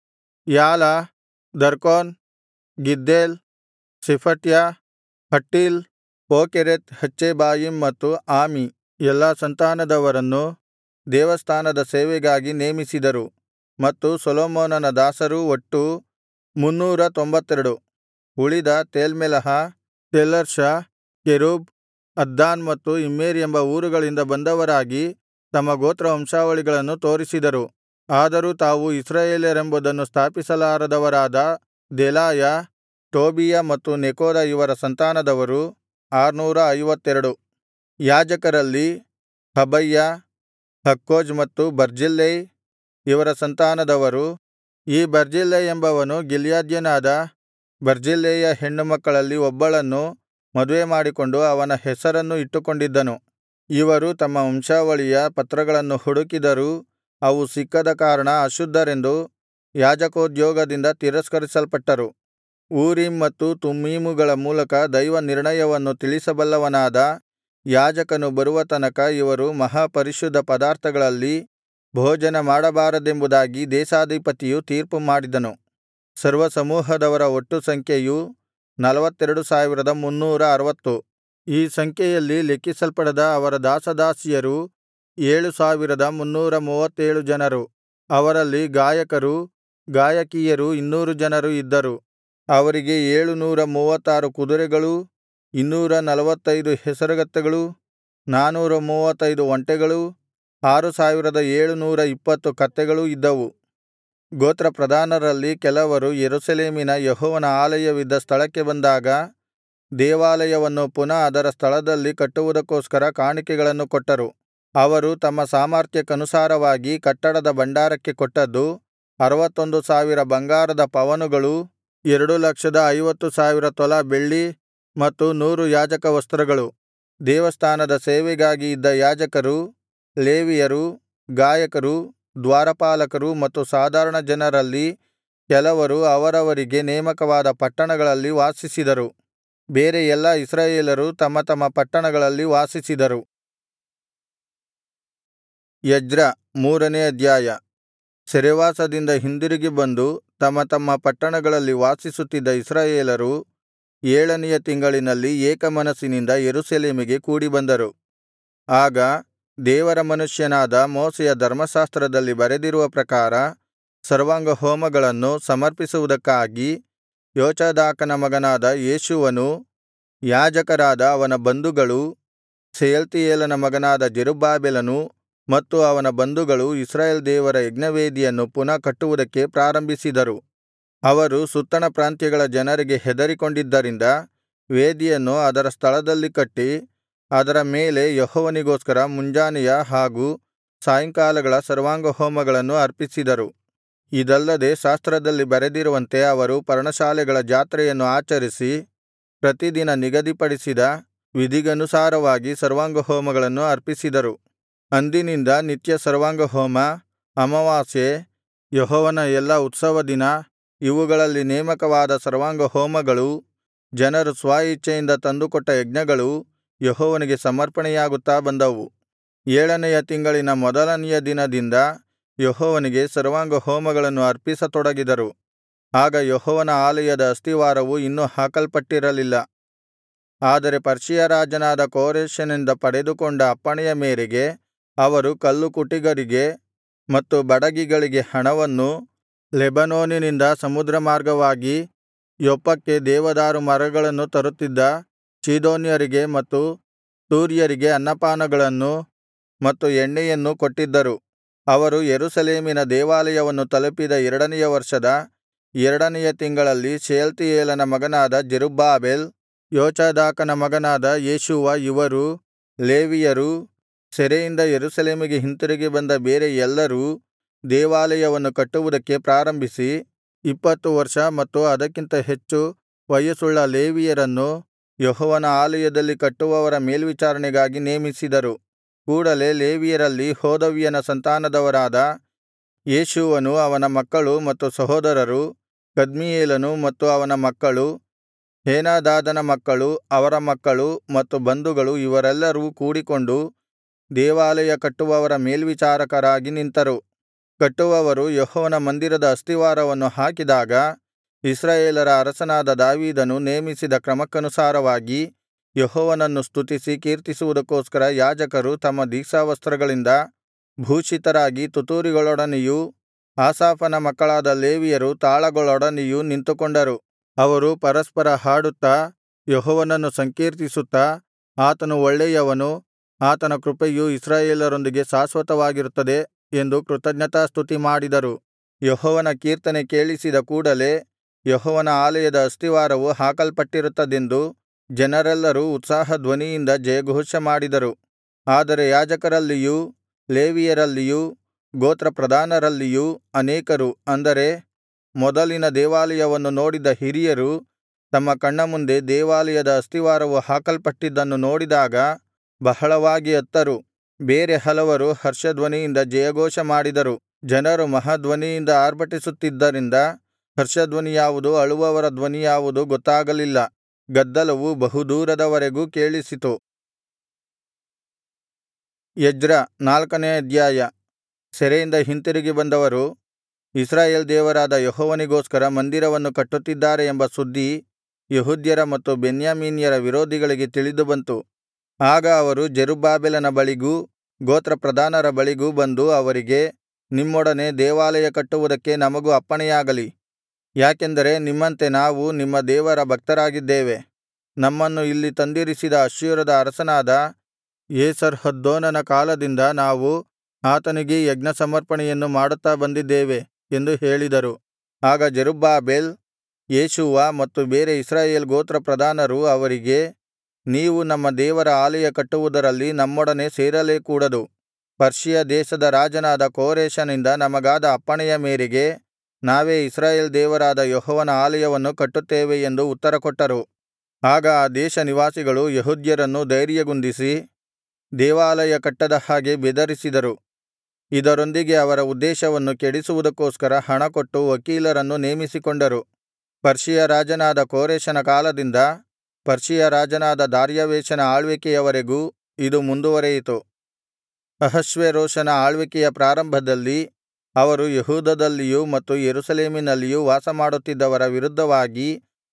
ಯಾಲ ದರ್ಕೋನ್ ಗಿದ್ದೇಲ್ ಶೆಫಟ್ಯ ಹಟ್ಟೀಲ್ ಪೋಕೆರೆತ್ ಹಚ್ಚೆಬಾಯಿಮ್ ಮತ್ತು ಆಮಿ ಎಲ್ಲಾ ಸಂತಾನದವರನ್ನು ದೇವಸ್ಥಾನದ ಸೇವೆಗಾಗಿ ನೇಮಿಸಿದರು ಮತ್ತು ಸೊಲೊಮೋನನ ದಾಸರು ಒಟ್ಟು ಮುನ್ನೂರ ತೊಂಬತ್ತೆರಡು ಉಳಿದ ತೇಲ್ಮೆಲಹ ತೆಲ್ಹರ್ಷ ಕೆರೂಬ್ ಅದ್ದಾನ್ ಮತ್ತು ಇಮ್ಮೇರ್ ಎಂಬ ಊರುಗಳಿಂದ ಬಂದವರಾಗಿ ತಮ್ಮ ಗೋತ್ರವಂಶಾವಳಿಗಳನ್ನು ತೋರಿಸಿದರು ಆದರೂ ತಾವು ಇಸ್ರಾಯೇಲರೆಂಬುದನ್ನು ಸ್ಥಾಪಿಸಲಾರದವರಾದ ದೆಲಾಯ ಟೋಬೀಯ ಮತ್ತು ನೆಕೋದ ಇವರ ಸಂತಾನದವರು ಆರ್ನೂರ ಐವತ್ತೆರಡು ಯಾಜಕರಲ್ಲಿ ಹಬಯ್ಯ ಹಕ್ಕೋಜ್ ಮತ್ತು ಬರ್ಜಿಲ್ಲೈ ಇವರ ಸಂತಾನದವರು ಈ ಬರ್ಜಿಲ್ಲೈ ಎಂಬವನು ಗಿಲ್ಯಾದ್ಯನಾದ ಬರ್ಜಿಲ್ಲೈಯ ಹೆಣ್ಣುಮಕ್ಕಳಲ್ಲಿ ಒಬ್ಬಳನ್ನು ಮದುವೆಮಾಡಿಕೊಂಡು ಅವನ ಹೆಸರನ್ನು ಇಟ್ಟುಕೊಂಡಿದ್ದನು ಇವರು ತಮ್ಮ ವಂಶಾವಳಿಯ ಪತ್ರಗಳನ್ನು ಹುಡುಕಿದರೂ ಅವು ಸಿಕ್ಕದ ಕಾರಣ ಅಶುದ್ಧರೆಂದು ಯಾಜಕೋದ್ಯೋಗದಿಂದ ತಿರಸ್ಕರಿಸಲ್ಪಟ್ಟರು ಊರೀಮ್ ಮತ್ತು ತುಮ್ಮೀಮುಗಳ ಮೂಲಕ ದೈವನಿರ್ಣಯವನ್ನು ತಿಳಿಸಬಲ್ಲವನಾದ ಯಾಜಕನು ಬರುವ ತನಕ ಇವರು ಮಹಾಪರಿಶುದ್ಧ ಪದಾರ್ಥಗಳಲ್ಲಿ ಭೋಜನ ಮಾಡಬಾರದೆಂಬುದಾಗಿ ದೇಶಾಧಿಪತಿಯು ತೀರ್ಪು ಮಾಡಿದನು ಸರ್ವಸಮೂಹದವರ ಒಟ್ಟು ಸಂಖ್ಯೆಯು ನಲ್ವತ್ತೆರಡು ಸಾವಿರದ ಮುನ್ನೂರ ಅರವತ್ತು ಈ ಸಂಖ್ಯೆಯಲ್ಲಿ ಲೆಕ್ಕಿಸಲ್ಪಡದ ಅವರ ದಾಸದಾಸಿಯರು ಏಳು ಸಾವಿರದ ಮುನ್ನೂರ ಮೂವತ್ತೇಳು ಜನರು ಅವರಲ್ಲಿ ಗಾಯಕರೂ ಗಾಯಕಿಯರೂ ಇನ್ನೂರು ಜನರು ಇದ್ದರು ಅವರಿಗೆ ಏಳುನೂರ ಮೂವತ್ತಾರು ಕುದುರೆಗಳೂ ಇನ್ನೂರ ನಲ್ವತ್ತೈದು ಹೇಸರಗತ್ತೆಗಳೂ ನಾನೂರ ಮೂವತ್ತೈದು ಒಂಟೆಗಳೂ ಆರು ಸಾವಿರದ ಏಳುನೂರ ಇಪ್ಪತ್ತು ಕತ್ತೆಗಳೂ ಇದ್ದವು ಗೋತ್ರಪ್ರಧಾನರಲ್ಲಿ ಕೆಲವರು ಯೆರೂಸಲೇಮಿನ ಯೆಹೋವನ ಆಲಯವಿದ್ದ ಸ್ಥಳಕ್ಕೆ ಬಂದಾಗ ದೇವಾಲಯವನ್ನು ಪುನಃ ಅದರ ಸ್ಥಳದಲ್ಲಿ ಕಟ್ಟುವುದಕ್ಕೋಸ್ಕರ ಕಾಣಿಕೆಗಳನ್ನು ಕೊಟ್ಟರು ಅವರು ತಮ್ಮ ಸಾಮರ್ಥ್ಯಕ್ಕನುಸಾರವಾಗಿ ಕಟ್ಟಡದ ಭಂಡಾರಕ್ಕೆ ಕೊಟ್ಟದ್ದು ಅರವತ್ತೊಂದು ಸಾವಿರ ಬಂಗಾರದ ಪವನುಗಳೂ ಎರಡು ಲಕ್ಷದ ಐವತ್ತು ಸಾವಿರ ತೊಲಾ ಬೆಳ್ಳಿ ಮತ್ತು ನೂರು ಯಾಜಕ ವಸ್ತ್ರಗಳು ದೇವಸ್ಥಾನದ ಸೇವೆಗಾಗಿ ಇದ್ದ ಯಾಜಕರು ಲೇವಿಯರು ಗಾಯಕರು ದ್ವಾರಪಾಲಕರು ಮತ್ತು ಸಾಧಾರಣ ಜನರಲ್ಲಿ ಕೆಲವರು ಅವರವರಿಗೆ ನೇಮಕವಾದ ಪಟ್ಟಣಗಳಲ್ಲಿ ವಾಸಿಸಿದರು ಬೇರೆ ಎಲ್ಲಾ ಇಸ್ರಾಯೇಲರು ತಮ್ಮ ತಮ್ಮ ಪಟ್ಟಣಗಳಲ್ಲಿ ವಾಸಿಸಿದರು ಎಜ್ರ ಮೂರನೇ ಅಧ್ಯಾಯ ಸೆರೆವಾಸದಿಂದ ಹಿಂದಿರುಗಿ ಬಂದು ತಮ್ಮ ತಮ್ಮ ಪಟ್ಟಣಗಳಲ್ಲಿ ವಾಸಿಸುತ್ತಿದ್ದ ಇಸ್ರಾಯೇಲರು ಏಳನೆಯ ತಿಂಗಳಿನಲ್ಲಿ ಏಕಮನಸ್ಸಿನಿಂದ ಯೆರೂಸಲೇಮಿಗೆ ಕೂಡಿಬಂದರು ಆಗ ದೇವರ ಮನುಷ್ಯನಾದ ಮೋಶೆಯ ಧರ್ಮಶಾಸ್ತ್ರದಲ್ಲಿ ಬರೆದಿರುವ ಪ್ರಕಾರ ಸರ್ವಾಂಗಹೋಮಗಳನ್ನು ಸಮರ್ಪಿಸುವುದಕ್ಕಾಗಿ ಯೋಚಾದಾಕನ ಮಗನಾದ ಯೇಷೂವನೂ ಯಾಜಕರಾದ ಅವನ ಬಂಧುಗಳೂ ಶೆಯಲ್ತೀಯೇಲನ ಮಗನಾದ ಜೆರುಬ್ಬಾಬೆಲನೂ ಮತ್ತು ಅವನ ಬಂಧುಗಳು ಇಸ್ರಾಯೇಲ್ ದೇವರ ಯಜ್ಞವೇದಿಯನ್ನು ಪುನಃ ಕಟ್ಟುವುದಕ್ಕೆ ಪ್ರಾರಂಭಿಸಿದರು ಅವರು ಸುತ್ತಣ ಪ್ರಾಂತ್ಯಗಳ ಜನರಿಗೆ ಹೆದರಿಕೊಂಡಿದ್ದರಿಂದ ವೇದಿಯನ್ನು ಅದರ ಸ್ಥಳದಲ್ಲಿ ಕಟ್ಟಿ ಅದರ ಮೇಲೆ ಯೆಹೋವನಿಗೋಸ್ಕರ ಮುಂಜಾನೆಯ ಹಾಗೂ ಸಾಯಂಕಾಲಗಳ ಸರ್ವಾಂಗಹೋಮಗಳನ್ನು ಅರ್ಪಿಸಿದರು ಇದಲ್ಲದೆ ಶಾಸ್ತ್ರದಲ್ಲಿ ಬರೆದಿರುವಂತೆ ಅವರು ಪರ್ಣಶಾಲೆಗಳ ಜಾತ್ರೆಯನ್ನು ಆಚರಿಸಿ ಪ್ರತಿದಿನ ನಿಗದಿಪಡಿಸಿದ ವಿಧಿಗನುಸಾರವಾಗಿ ಸರ್ವಾಂಗಹೋಮಗಳನ್ನು ಅರ್ಪಿಸಿದರು ಅಂದಿನಿಂದ ನಿತ್ಯ ಸರ್ವಾಂಗಹೋಮ ಅಮಾವಾಸ್ಯೆ ಯೆಹೋವನ ಎಲ್ಲಾ ಉತ್ಸವದಿನ ಇವುಗಳಲ್ಲಿ ನೇಮಕವಾದ ಸರ್ವಾಂಗಹೋಮಗಳೂ ಜನರು ಸ್ವ ಇಚ್ಛೆಯಿಂದ ತಂದುಕೊಟ್ಟ ಯಜ್ಞಗಳೂ ಯೆಹೋವನಿಗೆ ಸಮರ್ಪಣೆಯಾಗುತ್ತಾ ಬಂದವು ಏಳನೆಯ ತಿಂಗಳಿನ ಮೊದಲನೆಯ ದಿನದಿಂದ ಯೆಹೋವನಿಗೆ ಸರ್ವಾಂಗಹೋಮಗಳನ್ನು ಅರ್ಪಿಸತೊಡಗಿದರು ಆಗ ಯೆಹೋವನ ಆಲಯದ ಅಸ್ತಿವಾರವು ಇನ್ನೂ ಹಾಕಲ್ಪಟ್ಟಿರಲಿಲ್ಲ ಆದರೆ ಪರ್ಷಿಯ ರಾಜನಾದ ಕೋರೆಷನಿಂದ ಪಡೆದುಕೊಂಡ ಅಪ್ಪಣೆಯ ಮೇರೆಗೆ ಅವರು ಕಲ್ಲುಕುಟಿಗರಿಗೆ ಮತ್ತು ಬಡಗಿಗಳಿಗೆ ಹಣವನ್ನೂ ಲೆಬನೋನಿನಿಂದ ಸಮುದ್ರಮಾರ್ಗವಾಗಿ ಯೊಪ್ಪಕ್ಕೆ ದೇವದಾರು ಮರಗಳನ್ನು ತರುತ್ತಿದ್ದ ಚೀದೋನ್ಯರಿಗೆ ಮತ್ತು ತೂರ್ಯರಿಗೆ ಅನ್ನಪಾನಗಳನ್ನೂ ಮತ್ತು ಎಣ್ಣೆಯನ್ನೂ ಕೊಟ್ಟಿದ್ದರು ಅವರು ಯೆರೂಸಲೇಮಿನ ದೇವಾಲಯವನ್ನು ತಲುಪಿದ ಎರಡನೆಯ ವರ್ಷದ ಎರಡನೆಯ ತಿಂಗಳಲ್ಲಿ ಶೆಯಲ್ತೀಯೇಲನ ಮಗನಾದ ಜೆರುಬ್ಬಾಬೆಲ್ ಯೋಚಾದಾಕನ ಮಗನಾದ ಯೇಷೂವ ಇವರೂ ಲೇವಿಯರೂ ಸೆರೆಯಿಂದ ಯೆರೂಸಲೇಮಿಗೆ ಹಿಂತಿರುಗಿ ಬಂದ ಬೇರೆ ಎಲ್ಲರೂ ದೇವಾಲಯವನ್ನು ಕಟ್ಟುವುದಕ್ಕೆ ಪ್ರಾರಂಭಿಸಿ ಇಪ್ಪತ್ತು ವರ್ಷ ಮತ್ತು ಅದಕ್ಕಿಂತ ಹೆಚ್ಚು ವಯಸ್ಸುಳ್ಳ ಲೇವಿಯರನ್ನು ಯೆಹೋವನ ಆಲಯದಲ್ಲಿ ಕಟ್ಟುವವರ ಮೇಲ್ವಿಚಾರಣೆಗಾಗಿ ನೇಮಿಸಿದರು ಕೂಡಲೆ ಲೇವಿಯರಲ್ಲಿ ಹೋದವ್ಯನ ಸಂತಾನದವರಾದ ಯೇಷೂವನೂ ಅವನ ಮಕ್ಕಳು ಮತ್ತು ಸಹೋದರರು ಕದ್ಮೀಯೇಲನು ಮತ್ತು ಅವನ ಮಕ್ಕಳು ಹೇನಾದಾದನ ಮಕ್ಕಳು ಅವರ ಮಕ್ಕಳು ಮತ್ತು ಬಂಧುಗಳು ಇವರೆಲ್ಲರೂ ಕೂಡಿಕೊಂಡು ದೇವಾಲಯ ಕಟ್ಟುವವರ ಮೇಲ್ವಿಚಾರಕರಾಗಿ ನಿಂತರು ಕಟ್ಟುವವರು ಯೆಹೋವನ ಮಂದಿರದ ಅಸ್ತಿವಾರವನ್ನು ಹಾಕಿದಾಗ ಇಸ್ರಾಯೇಲರ ಅರಸನಾದ ದಾವೀದನು ನೇಮಿಸಿದ ಕ್ರಮಕ್ಕನುಸಾರವಾಗಿ ಯೆಹೋವನನ್ನು ಸ್ತುತಿಸಿ ಕೀರ್ತಿಸುವುದಕ್ಕೋಸ್ಕರ ಯಾಜಕರು ತಮ್ಮ ದೀಕ್ಷಾವಸ್ತ್ರಗಳಿಂದ ಭೂಷಿತರಾಗಿ ತುತ್ತೂರಿಗಳೊಡನೆಯೂ ಆಸಾಫನ ಮಕ್ಕಳಾದ ಲೇವಿಯರು ತಾಳಗಳೊಡನೆಯೂ ನಿಂತುಕೊಂಡರು ಅವರು ಪರಸ್ಪರ ಹಾಡುತ್ತಾ ಯೆಹೋವನನ್ನು ಸಂಕೀರ್ತಿಸುತ್ತಾ ಆತನು ಒಳ್ಳೆಯವನು ಆತನ ಕೃಪೆಯು ಇಸ್ರಾಯೇಲರೊಂದಿಗೆ ಶಾಶ್ವತವಾಗಿರುತ್ತದೆ ಎಂದು ಕೃತಜ್ಞತಾಸ್ತುತಿ ಮಾಡಿದರು ಯೆಹೋವನ ಕೀರ್ತನೆ ಕೇಳಿಸಿದ ಕೂಡಲೆ ಯೆಹೋವನ ಆಲಯದ ಅಸ್ತಿವಾರವು ಹಾಕಲ್ಪಟ್ಟಿರುತ್ತದೆಂದು ಜನರೆಲ್ಲರೂ ಉತ್ಸಾಹಧ್ವನಿಯಿಂದ ಜಯಘೋಷಮಾಡಿದರು ಆದರೆ ಯಾಜಕರಲ್ಲಿಯೂ ಲೇವಿಯರಲ್ಲಿಯೂ ಗೋತ್ರಪ್ರಧಾನರಲ್ಲಿಯೂ ಅನೇಕರು ಅಂದರೆ ಮೊದಲಿನ ದೇವಾಲಯವನ್ನು ನೋಡಿದ್ದ ಹಿರಿಯರು ತಮ್ಮ ಕಣ್ಣ ಮುಂದೆ ದೇವಾಲಯದ ಅಸ್ತಿವಾರವು ಹಾಕಲ್ಪಟ್ಟಿದ್ದನ್ನು ನೋಡಿದಾಗ ಬಹಳವಾಗಿ ಅತ್ತರು ಬೇರೆ ಹಲವರು ಹರ್ಷಧ್ವನಿಯಿಂದ ಜಯಘೋಷ ಮಾಡಿದರು ಜನರು ಮಹಾಧ್ವನಿಯಿಂದ ಆರ್ಭಟಿಸುತ್ತಿದ್ದರಿಂದ ಹರ್ಷಧ್ವನಿ ಯಾವುದು ಅಳುವವರ ಧ್ವನಿ ಯಾವುದು ಗೊತ್ತಾಗಲಿಲ್ಲ ಗದ್ದಲವು ಬಹುದೂರದವರೆಗೂ ಕೇಳಿಸಿತು ಎಜ್ರ ನಾಲ್ಕನೇ ಅಧ್ಯಾಯ ಸೆರೆಯಿಂದ ಹಿಂತಿರುಗಿ ಬಂದವರು ಇಸ್ರಾಯೇಲ್ ದೇವರಾದ ಯೆಹೋವನಿಗೋಸ್ಕರ ಮಂದಿರವನ್ನು ಕಟ್ಟುತ್ತಿದ್ದಾರೆ ಎಂಬ ಸುದ್ದಿ ಯೆಹೂದ್ಯರ ಮತ್ತು ಬೆನ್ಯಾಮೀನ್ಯರ ವಿರೋಧಿಗಳಿಗೆ ತಿಳಿದುಬಂತು ಆಗ ಅವರು ಜೆರುಬ್ಬಾಬೆಲನ ಬಳಿಗೂ ಗೋತ್ರಪ್ರಧಾನರ ಬಳಿಗೂ ಬಂದು ಅವರಿಗೆ ನಿಮ್ಮೊಡನೆ ದೇವಾಲಯ ಕಟ್ಟುವುದಕ್ಕೆ ನಮಗೂ ಅಪ್ಪಣೆಯಾಗಲಿ ಯಾಕೆಂದರೆ ನಿಮ್ಮಂತೆ ನಾವು ನಿಮ್ಮ ದೇವರ ಭಕ್ತರಾಗಿದ್ದೇವೆ ನಮ್ಮನ್ನು ಇಲ್ಲಿ ತಂದಿರಿಸಿದ ಅಶ್ಶೂರದ ಅರಸನಾದ ಏಸರ್ಹದ್ದೋನನ ಕಾಲದಿಂದ ನಾವು ಆತನಿಗೇ ಯಜ್ಞಸಮರ್ಪಣೆಯನ್ನು ಮಾಡುತ್ತಾ ಬಂದಿದ್ದೇವೆ ಎಂದು ಹೇಳಿದರು ಆಗ ಜೆರುಬ್ಬಾಬೆಲ್ ಯೇಷೂವ ಮತ್ತು ಬೇರೆ ಇಸ್ರಾಯೇಲ್ ಗೋತ್ರಪ್ರಧಾನರು ಅವರಿಗೆ ನೀವು ನಮ್ಮ ದೇವರ ಆಲಯ ಕಟ್ಟುವುದರಲ್ಲಿ ನಮ್ಮೊಡನೆ ಸೇರಲೇ ಕೂಡದು ಪರ್ಷಿಯ ದೇಶದ ರಾಜನಾದ ಕೋರೆಷನಿಂದ ನಮಗಾದ ಅಪ್ಪಣೆಯ ಮೇರೆಗೆ ನಾವೇ ಇಸ್ರಾಯೇಲ್ ದೇವರಾದ ಯೆಹೋವನ ಆಲಯವನ್ನು ಕಟ್ಟುತ್ತೇವೆ ಎಂದು ಉತ್ತರಕೊಟ್ಟರು ಆಗ ಆ ದೇಶ ನಿವಾಸಿಗಳು ಯೆಹೂದ್ಯರನ್ನು ಧೈರ್ಯಗುಂದಿಸಿ ದೇವಾಲಯ ಕಟ್ಟದ ಹಾಗೆ ಬೆದರಿಸಿದರು ಇದರೊಂದಿಗೆ ಅವರ ಉದ್ದೇಶವನ್ನು ಕೆಡಿಸುವುದಕ್ಕೋಸ್ಕರ ಹಣಕೊಟ್ಟು ವಕೀಲರನ್ನು ನೇಮಿಸಿಕೊಂಡರು ಪರ್ಷಿಯ ರಾಜನಾದ ಕೋರೆಷನ ಕಾಲದಿಂದ ಪರ್ಷಿಯ ರಾಜನಾದ ದಾರ್ಯಾವೆಷನ ಆಳ್ವಿಕೆಯವರೆಗೂ ಇದು ಮುಂದುವರೆಯಿತು ಅಹಷ್ವೇರೋಷನ ಆಳ್ವಿಕೆಯ ಪ್ರಾರಂಭದಲ್ಲಿ ಅವರು ಯೆಹೂದದಲ್ಲಿಯೂ ಮತ್ತು ಯೆರೂಸಲೇಮಿನಲ್ಲಿಯೂ ವಾಸಮಾಡುತ್ತಿದ್ದವರ ವಿರುದ್ಧವಾಗಿ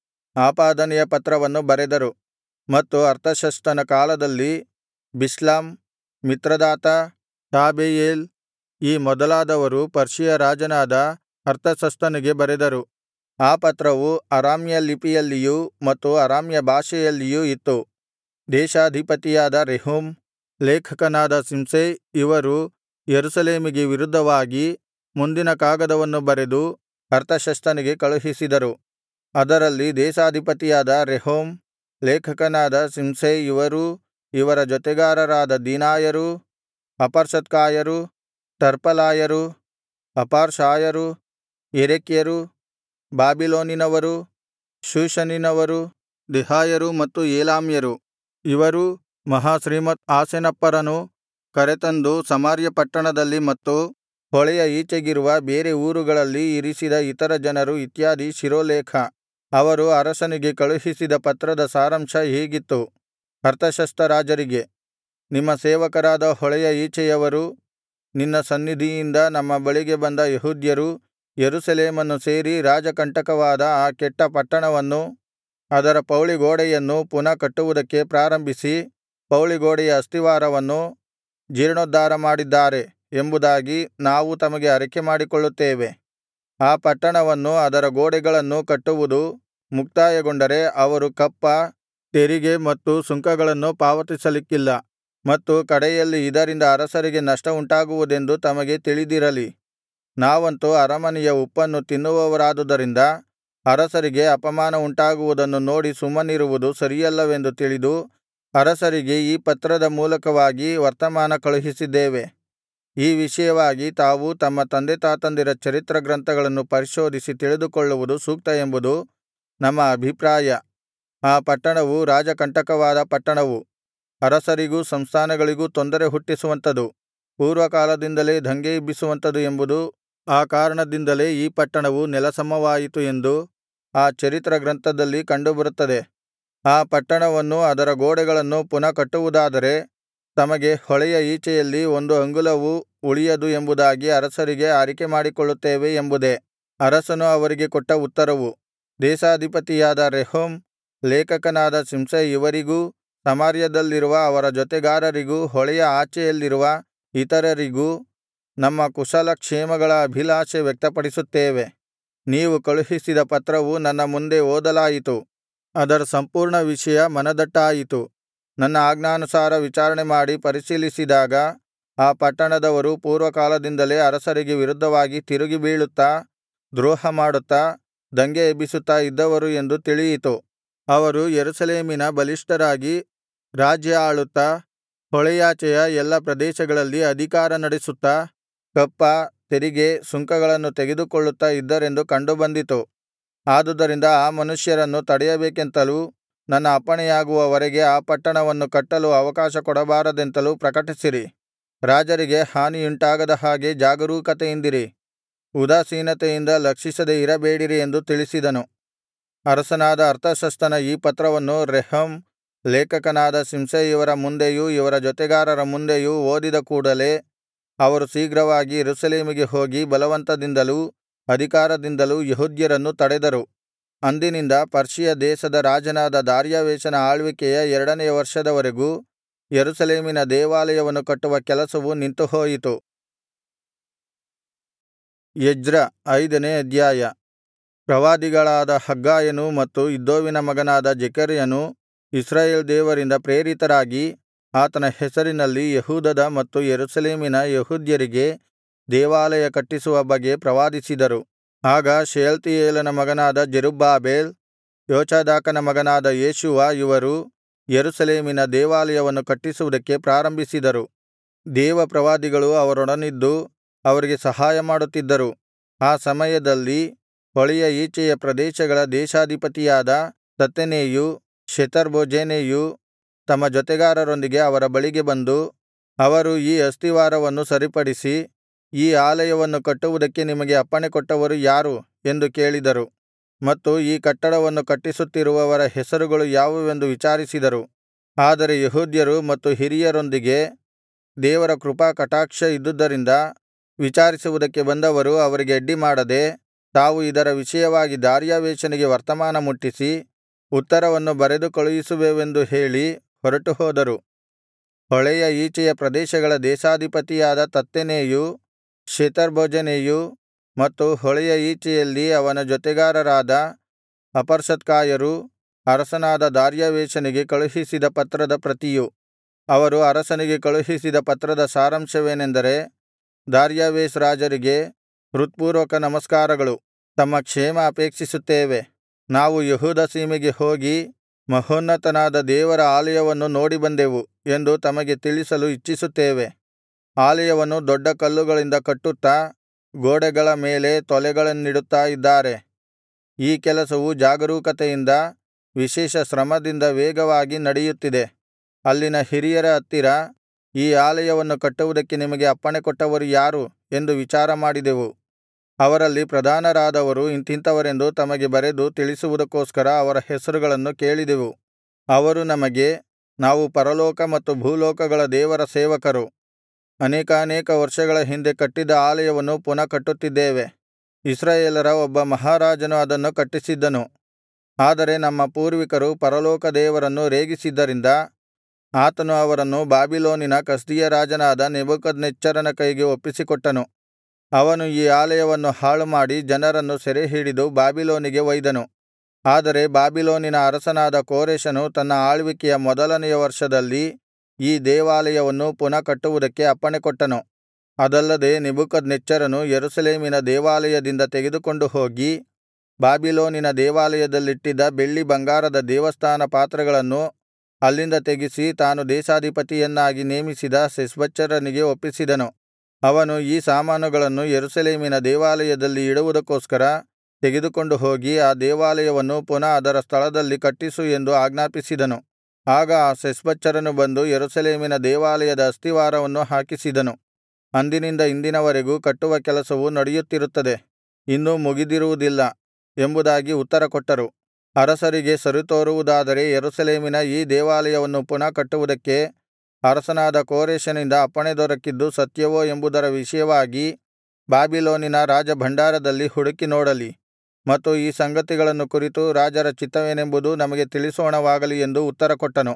ಆಪಾದನೆಯ ಪತ್ರವನ್ನು ಬರೆದರು ಮತ್ತು ಅರ್ತಷಸ್ತನ ಕಾಲದಲ್ಲಿ ಬಿಷ್ಲಾಮ್ ಮಿತ್ರದಾತ ಟಾಬೆಯೇಲ್ ಈ ಮೊದಲಾದವರು ಪರ್ಷಿಯ ರಾಜನಾದ ಅರ್ತಷಸ್ತನಿಗೆ ಬರೆದರು ಆ ಪತ್ರವು ಅರಾಮ್ಯ ಲಿಪಿಯಲ್ಲಿಯೂ ಮತ್ತು ಅರಾಮ್ಯ ಭಾಷೆಯಲ್ಲಿಯೂ ಇತ್ತು ದೇಶಾಧಿಪತಿಯಾದ ರೆಹೂಮ್ ಲೇಖಕನಾದ ಶಿಂಷೈ ಇವರು ಯೆರೂಸಲೇಮಿಗೆ ವಿರುದ್ಧವಾಗಿ ಮುಂದಿನ ಕಾಗದವನ್ನು ಬರೆದು ಅರ್ತಷಸ್ತನಿಗೆ ಕಳುಹಿಸಿದರು ಅದರಲ್ಲಿ ದೇಶಾಧಿಪತಿಯಾದ ರೆಹೂಮ್ ಲೇಖಕನಾದ ಶಿಂಷೈ ಇವರೂ ಇವರ ಜೊತೆಗಾರರಾದ ದೀನಾಯರು ಅಪರ್ಸತ್ಕಾಯರು ಟರ್ಪಲಾಯರು ಅಪಾರ್ಸಾಯರು ಯೆರೆಕ್ಯರು ಬಾಬಿಲೋನಿನವರು ಶೂಷನಿನವರು ದೆಹಾಯರು ಮತ್ತು ಏಲಾಮ್ಯರು ಇವರೂ ಮಹಾಶ್ರೀಮತ್ ಆಸೆನಪ್ಪರನು ಕರೆತಂದು ಸಮಾರ್ಯ ಪಟ್ಟಣದಲ್ಲಿ ಮತ್ತು ಹೊಳೆಯ ಈಚೆಗಿರುವ ಬೇರೆ ಊರುಗಳಲ್ಲಿ ಇರಿಸಿದ ಇತರ ಜನರು ಇತ್ಯಾದಿ ಶಿರೋಲೇಖ ಅವರು ಅರಸನಿಗೆ ಕಳುಹಿಸಿದ ಪತ್ರದ ಸಾರಾಂಶ ಹೀಗಿತ್ತು ಅರ್ತಷಸ್ತ ರಾಜರಿಗೆ ನಿಮ್ಮ ಸೇವಕರಾದ ಹೊಳೆಯ ಈಚೆಯವರು ನಿನ್ನ ಸನ್ನಿಧಿಯಿಂದ ನಮ್ಮ ಬಳಿಗೆ ಬಂದ ಯೆಹೂದ್ಯರು ಯೆರೂಸಲೇಮನ್ನು ಸೇರಿ ರಾಜಕಂಟಕವಾದ ಆ ಕೆಟ್ಟ ಪಟ್ಟಣವನ್ನೂ ಅದರ ಪೌಳಿಗೋಡೆಯನ್ನೂ ಪುನಃ ಕಟ್ಟುವುದಕ್ಕೆ ಪ್ರಾರಂಭಿಸಿ ಪೌಳಿಗೋಡೆಯ ಅಸ್ತಿವಾರವನ್ನು ಜೀರ್ಣೋದ್ಧಾರ ಮಾಡಿದ್ದಾರೆ ಎಂಬುದಾಗಿ ನಾವು ತಮಗೆ ಅರಿಕೆಮಾಡಿಕೊಳ್ಳುತ್ತೇವೆ ಆ ಪಟ್ಟಣವನ್ನೂ ಅದರ ಗೋಡೆಗಳನ್ನೂ ಕಟ್ಟುವುದು ಮುಕ್ತಾಯಗೊಂಡರೆ ಅವರು ಕಪ್ಪ ತೆರಿಗೆ ಮತ್ತು ಸುಂಕಗಳನ್ನು ಪಾವತಿಸಲಿಕ್ಕಿಲ್ಲ ಮತ್ತು ಕಡೆಯಲ್ಲಿ ಇದರಿಂದ ಅರಸರಿಗೆ ನಷ್ಟ ಉಂಟಾಗುವುದೆಂದು ತಮಗೆ ತಿಳಿದಿರಲಿ ನಾವಂತೂ ಅರಮನೆಯ ಉಪ್ಪನ್ನು ತಿನ್ನುವವರಾದುದರಿಂದ ಅರಸರಿಗೆ ಅಪಮಾನ ಉಂಟಾಗುವುದನ್ನು ನೋಡಿ ಸುಮ್ಮನಿರುವುದು ಸರಿಯಲ್ಲವೆಂದು ತಿಳಿದು ಅರಸರಿಗೆ ಈ ಪತ್ರದ ಮೂಲಕವಾಗಿ ವರ್ತಮಾನ ಕಳುಹಿಸಿದ್ದೇವೆ ಈ ವಿಷಯವಾಗಿ ತಾವು ತಮ್ಮ ತಂದೆತಾತಂದಿರ ಚರಿತ್ರಗ್ರಂಥಗಳನ್ನು ಪರಿಶೋಧಿಸಿ ತಿಳಿದುಕೊಳ್ಳುವುದು ಸೂಕ್ತ ಎಂಬುದು ನಮ್ಮ ಅಭಿಪ್ರಾಯ ಆ ಪಟ್ಟಣವು ರಾಜಕಂಟಕವಾದ ಪಟ್ಟಣವು ಅರಸರಿಗೂ ಸಂಸ್ಥಾನಗಳಿಗೂ ತೊಂದರೆ ಹುಟ್ಟಿಸುವಂಥದು ಪೂರ್ವಕಾಲದಿಂದಲೇ ದಂಗೆಯೆಬ್ಬಿಸುವಂಥದು ಎಂಬುದು ಆ ಕಾರಣದಿಂದಲೇ ಈ ಪಟ್ಟಣವು ನೆಲಸಮವಾಯಿತು ಎಂದು ಆ ಚರಿತ್ರಗ್ರಂಥದಲ್ಲಿ ಕಂಡುಬರುತ್ತದೆ ಆ ಪಟ್ಟಣವನ್ನೂ ಅದರ ಗೋಡೆಗಳನ್ನೂ ಪುನಃ ಕಟ್ಟುವುದಾದರೆ ತಮಗೆ ಹೊಳೆಯ ಈಚೆಯಲ್ಲಿ ಒಂದು ಅಂಗುಲವೂ ಉಳಿಯದು ಎಂಬುದಾಗಿ ಅರಸರಿಗೆ ಅರಿಕೆಮಾಡಿಕೊಳ್ಳುತ್ತೇವೆ ಎಂಬುದೇ ಅರಸನು ಅವರಿಗೆ ಕೊಟ್ಟ ಉತ್ತರವು ದೇಶಾಧಿಪತಿಯಾದ ರೆಹೂಮ್ ಲೇಖಕನಾದ ಶಿಂಷೈ ಇವರಿಗೂ ಸಮಾರ್ಯದಲ್ಲಿರುವ ಅವರ ಜೊತೆಗಾರರಿಗೂ ಹೊಳೆಯ ಆಚೆಯಲ್ಲಿರುವ ಇತರರಿಗೂ ನಮ್ಮ ಕುಶಲಕ್ಷೇಮಗಳ ಅಭಿಲಾಷೆ ವ್ಯಕ್ತಪಡಿಸುತ್ತೇವೆ ನೀವು ಕಳುಹಿಸಿದ ಪತ್ರವು ನನ್ನ ಮುಂದೆ ಓದಲಾಯಿತು ಅದರ ಸಂಪೂರ್ಣ ವಿಷಯ ಮನದಟ್ಟಾಯಿತು ನನ್ನ ಆಜ್ಞಾನುಸಾರ ವಿಚಾರಣೆಮಾಡಿ ಪರಿಶೀಲಿಸಿದಾಗ ಆ ಪಟ್ಟಣದವರು ಪೂರ್ವಕಾಲದಿಂದಲೇ ಅರಸರಿಗೆ ವಿರುದ್ಧವಾಗಿ ತಿರುಗಿ ಬೀಳುತ್ತಾ ದ್ರೋಹಮಾಡುತ್ತಾ ದಂಗೆ ಎಬ್ಬಿಸುತ್ತಾ ಇದ್ದವರು ಎಂದು ತಿಳಿಯಿತು ಅವರು ಯೆರೂಸಲೇಮಿನ ಬಲಿಷ್ಠರಾಗಿ ರಾಜ್ಯ ಆಳುತ್ತಾ ಹೊಳೆಯಾಚೆಯ ಎಲ್ಲಾ ಪ್ರದೇಶಗಳಲ್ಲಿ ಅಧಿಕಾರ ನಡೆಸುತ್ತಾ ಕಪ್ಪ ತೆರಿಗೆ ಸುಂಕಗಳನ್ನು ತೆಗೆದುಕೊಳ್ಳುತ್ತಾ ಇದ್ದರೆಂದು ಕಂಡುಬಂದಿತು ಆದುದರಿಂದ ಆ ಮನುಷ್ಯರನ್ನು ತಡೆಯಬೇಕೆಂತಲೂ ನನ್ನ ಅಪ್ಪಣೆಯಾಗುವವರೆಗೆ ಆ ಪಟ್ಟಣವನ್ನು ಕಟ್ಟಲು ಅವಕಾಶ ಕೊಡಬಾರದೆಂತಲೂ ಪ್ರಕಟಿಸಿರಿ ರಾಜರಿಗೆ ಹಾನಿಯುಂಟಾಗದ ಹಾಗೆ ಜಾಗರೂಕತೆಯಿಂದಿರಿ ಉದಾಸೀನತೆಯಿಂದ ಲಕ್ಷಿಸದೆ ಇರಬೇಡಿರಿ ಎಂದು ತಿಳಿಸಿದನು ಅರಸನಾದ ಅರ್ತಷಸ್ತನ ಈ ಪತ್ರವನ್ನು ರೆಹೂಮ್ ಲೇಖಕನಾದ ಶಿಂಷೈ ಇವರ ಮುಂದೆಯೂ ಇವರ ಜೊತೆಗಾರರ ಮುಂದೆಯೂ ಓದಿದ ಕೂಡಲೆ ಅವರು ಶೀಘ್ರವಾಗಿ ಯೆರೂಸಲೇಮಿಗೆ ಹೋಗಿ ಬಲವಂತದಿಂದಲೂ ಅಧಿಕಾರದಿಂದಲೂ ಯೆಹೂದ್ಯರನ್ನು ತಡೆದರು ಅಂದಿನಿಂದ ಪರ್ಷಿಯ ದೇಶದ ರಾಜನಾದ ದಾರ್ಯಾವೆಷನ ಆಳ್ವಿಕೆಯ ಎರಡನೆಯ ವರ್ಷದವರೆಗೂ ಯೆರೂಸಲೇಮಿನ ದೇವಾಲಯವನ್ನು ಕಟ್ಟುವ ಕೆಲಸವು ನಿಂತುಹೋಯಿತು ಎಜ್ರ ಐದನೇ ಅಧ್ಯಾಯ ಪ್ರವಾದಿಗಳಾದ ಹಗ್ಗಾಯನೂ ಮತ್ತು ಇದ್ದೋವಿನ ಮಗನಾದ ಜೆಕರ್ಯನೂ ಇಸ್ರಾಯೇಲ್ ದೇವರಿಂದ ಪ್ರೇರಿತರಾಗಿ ಆತನ ಹೆಸರಿನಲ್ಲಿ ಯೆಹೂದದ ಮತ್ತು ಯೆರೂಸಲೇಮಿನ ಯೆಹೂದ್ಯರಿಗೆ ದೇವಾಲಯ ಕಟ್ಟಿಸುವ ಬಗೆ ಪ್ರವಾದಿಸಿದರು ಆಗ ಶೆಯಲ್ತೀಯೇಲನ ಮಗನಾದ ಜೆರುಬ್ಬಾಬೆಲ್ ಯೋಚಾದಾಕನ ಮಗನಾದ ಯೇಷೂವ ಇವರು ಯೆರೂಸಲೇಮಿನ ದೇವಾಲಯವನ್ನು ಕಟ್ಟಿಸುವುದಕ್ಕೆ ಪ್ರಾರಂಭಿಸಿದರು ದೇವಪ್ರವಾದಿಗಳು ಅವರೊಡನಿದ್ದು ಅವರಿಗೆ ಸಹಾಯಮಾಡುತ್ತಿದ್ದರು ಆ ಸಮಯದಲ್ಲಿ ಹೊಳೆಯ ಈಚೆಯ ಪ್ರದೇಶಗಳ ದೇಶಾಧಿಪತಿಯಾದ ತತ್ತೆನೈಯೂ ಶೆತರ್ಬೋಜೆನೈಯೂ ತಮ್ಮ ಜೊತೆಗಾರರೊಂದಿಗೆ ಅವರ ಬಳಿಗೆ ಬಂದು ಅವರು ಈ ಅಸ್ತಿವಾರವನ್ನು ಸರಿಪಡಿಸಿ ಈ ಆಲಯವನ್ನು ಕಟ್ಟುವುದಕ್ಕೆ ನಿಮಗೆ ಅಪ್ಪಣೆಕೊಟ್ಟವರು ಯಾರು ಎಂದು ಕೇಳಿದರು ಮತ್ತು ಈ ಕಟ್ಟಡವನ್ನು ಕಟ್ಟಿಸುತ್ತಿರುವವರ ಹೆಸರುಗಳು ಯಾವುವೆಂದು ವಿಚಾರಿಸಿದರು ಆದರೆ ಯೆಹೂದ್ಯರು ಮತ್ತು ಹಿರಿಯರೊಂದಿಗೆ ದೇವರ ಕೃಪಾಕಟಾಕ್ಷ ಇದ್ದುದರಿಂದ ವಿಚಾರಿಸುವುದಕ್ಕೆ ಬಂದವರು ಅವರಿಗೆ ಅಡ್ಡಿಮಾಡದೆ ತಾವು ಇದರ ವಿಷಯವಾಗಿ ದಾರ್ಯಾವೆಷನಿಗೆ ವರ್ತಮಾನ ಮುಟ್ಟಿಸಿ ಉತ್ತರವನ್ನು ಬರೆದು ಕಳುಹಿಸುವೆವೆಂದು ಹೇಳಿ ಹೊರಟುಹೋದರು ಹೊಳೆಯ ಈಚೆಯ ಪ್ರದೇಶಗಳ ದೇಶಾಧಿಪತಿಯಾದ ತತ್ತೆನೈಯೂ ಶೆತರ್ಬೋಜೆನೈಯೂ ಮತ್ತು ಹೊಳೆಯ ಈಚೆಯಲ್ಲಿ ಅವನ ಜೊತೆಗಾರರಾದ ಅಪರ್ಸತ್ಕಾಯರೂ ಅರಸನಾದ ದಾರ್ಯಾವೆಷನಿಗೆ ಕಳುಹಿಸಿದ ಪತ್ರದ ಪ್ರತಿಯು ಅವರು ಅರಸನಿಗೆ ಕಳುಹಿಸಿದ ಪತ್ರದ ಸಾರಾಂಶವೇನೆಂದರೆ ದಾರ್ಯಾವೆಷ್ ರಾಜರಿಗೆ ಹೃತ್ಪೂರ್ವಕ ನಮಸ್ಕಾರಗಳು ತಮ್ಮ ಕ್ಷೇಮ ಅಪೇಕ್ಷಿಸುತ್ತೇವೆ ನಾವು ಯೆಹೂದ ಸೀಮೆಗೆ ಹೋಗಿ ಮಹೋನ್ನತನಾದ ದೇವರ ಆಲಯವನ್ನು ನೋಡಿ ಬಂದೆವು ಎಂದು ತಮಗೆ ತಿಳಿಸಲು ಇಚ್ಛಿಸುತ್ತೇವೆ ಆಲಯವನ್ನು ದೊಡ್ಡ ಕಲ್ಲುಗಳಿಂದ ಕಟ್ಟುತ್ತಾ ಗೋಡೆಗಳ ಮೇಲೆ ತೊಲೆಗಳನ್ನಿಡುತ್ತಾ ಇದ್ದಾರೆ ಈ ಕೆಲಸವು ಜಾಗರೂಕತೆಯಿಂದ ವಿಶೇಷ ಶ್ರಮದಿಂದ ವೇಗವಾಗಿ ನಡೆಯುತ್ತಿದೆ ಅಲ್ಲಿನ ಹಿರಿಯರ ಹತ್ತಿರ ಈ ಆಲಯವನ್ನು ಕಟ್ಟುವುದಕ್ಕೆ ನಿಮಗೆ ಅಪ್ಪಣೆಕೊಟ್ಟವರು ಯಾರು ಎಂದು ವಿಚಾರಮಾಡಿದೆವು ಅವರಲ್ಲಿ ಪ್ರಧಾನರಾದವರು ಇಂಥಿಂಥವರೆಂದು ತಮಗೆ ಬರೆದು ತಿಳಿಸುವುದಕ್ಕೋಸ್ಕರ ಅವರ ಹೆಸರುಗಳನ್ನು ಕೇಳಿದೆವು ಅವರು ನಮಗೆ ನಾವು ಪರಲೋಕ ಮತ್ತು ಭೂಲೋಕಗಳ ದೇವರ ಸೇವಕರು ಅನೇಕಾನೇಕ ವರ್ಷಗಳ ಹಿಂದೆ ಕಟ್ಟಿದ್ದ ಆಲಯವನ್ನು ಪುನಃ ಕಟ್ಟುತ್ತಿದ್ದೇವೆ ಇಸ್ರಾಯೇಲರ ಒಬ್ಬ ಮಹಾರಾಜನು ಅದನ್ನು ಕಟ್ಟಿಸಿದ್ದನು ಆದರೆ ನಮ್ಮ ಪೂರ್ವಿಕರು ಪರಲೋಕ ದೇವರನ್ನು ರೇಗಿಸಿದ್ದರಿಂದ ಆತನು ಅವರನ್ನು ಬಾಬಿಲೋನಿನ ಕಸ್ದೀಯ ರಾಜನಾದ ನೆಬೂಕದ್ನೆಚ್ಚರನ ಕೈಗೆ ಒಪ್ಪಿಸಿಕೊಟ್ಟನು ಅವನು ಈ ಆಲಯವನ್ನು ಹಾಳುಮಾಡಿ ಜನರನ್ನು ಸೆರೆಹಿಡಿದು ಬಾಬಿಲೋನಿಗೆ ಒಯ್ದನು ಆದರೆ ಬಾಬಿಲೋನಿನ ಅರಸನಾದ ಕೋರೆಷನು ತನ್ನ ಆಳ್ವಿಕೆಯ ಮೊದಲನೆಯ ವರ್ಷದಲ್ಲಿ ಈ ದೇವಾಲಯವನ್ನು ಪುನಃ ಕಟ್ಟುವುದಕ್ಕೆ ಅಪ್ಪಣೆಕೊಟ್ಟನು ಅದಲ್ಲದೆ ನೆಬೂಕದ್ನೆಚ್ಚರನು ಯೆರೂಸಲೇಮಿನ ದೇವಾಲಯದಿಂದ ತೆಗೆದುಕೊಂಡು ಹೋಗಿ ಬಾಬಿಲೋನಿನ ದೇವಾಲಯದಲ್ಲಿಟ್ಟಿದ್ದ ಬೆಳ್ಳಿ ಬಂಗಾರದ ದೇವಸ್ಥಾನ ಪಾತ್ರೆಗಳನ್ನು ಅಲ್ಲಿಂದ ತೆಗಿಸಿ ತಾನು ದೇಶಾಧಿಪತಿಯನ್ನಾಗಿ ನೇಮಿಸಿದ ಶೆಷ್ಬಚ್ಚರನಿಗೆ ಒಪ್ಪಿಸಿದನು ಅವನು ಈ ಸಾಮಾನುಗಳನ್ನು ಯೆರೂಸಲೇಮಿನ ದೇವಾಲಯದಲ್ಲಿ ಇಡುವುದಕ್ಕೋಸ್ಕರ ತೆಗೆದುಕೊಂಡು ಹೋಗಿ ಆ ದೇವಾಲಯವನ್ನು ಪುನಃ ಅದರ ಸ್ಥಳದಲ್ಲಿ ಕಟ್ಟಿಸು ಎಂದು ಆಜ್ಞಾಪಿಸಿದನು ಆಗ ಆ ಶೆಷ್ಬಚ್ಚರನು ಬಂದು ಯೆರೂಸಲೇಮಿನ ದೇವಾಲಯದ ಅಸ್ತಿವಾರವನ್ನು ಹಾಕಿಸಿದನು ಅಂದಿನಿಂದ ಇಂದಿನವರೆಗೂ ಕಟ್ಟುವ ಕೆಲಸವು ನಡೆಯುತ್ತಿರುತ್ತದೆ ಇನ್ನೂ ಮುಗಿದಿರುವುದಿಲ್ಲ ಎಂಬುದಾಗಿ ಉತ್ತರಕೊಟ್ಟರು ಅರಸರಿಗೆ ಸರಿತೋರುವುದಾದರೆ ಯೆರೂಸಲೇಮಿನ ಈ ದೇವಾಲಯವನ್ನು ಪುನಃ ಕಟ್ಟುವುದಕ್ಕೆ ಅರಸನಾದ ಕೋರೆಷನಿಂದ ಅಪ್ಪಣೆ ದೊರಕಿದ್ದು ಸತ್ಯವೋ ಎಂಬುದರ ವಿಷಯವಾಗಿ ಬಾಬಿಲೋನಿನ ರಾಜಭಂಡಾರದಲ್ಲಿ ಹುಡುಕಿ ನೋಡಲಿ ಮತ್ತು ಈ ಸಂಗತಿಗಳನ್ನು ಕುರಿತು ರಾಜರ ಚಿತ್ತವೇನೆಂಬುದು ನಮಗೆ ತಿಳಿಸೋಣವಾಗಲಿ ಎಂದು ಉತ್ತರಕೊಟ್ಟನು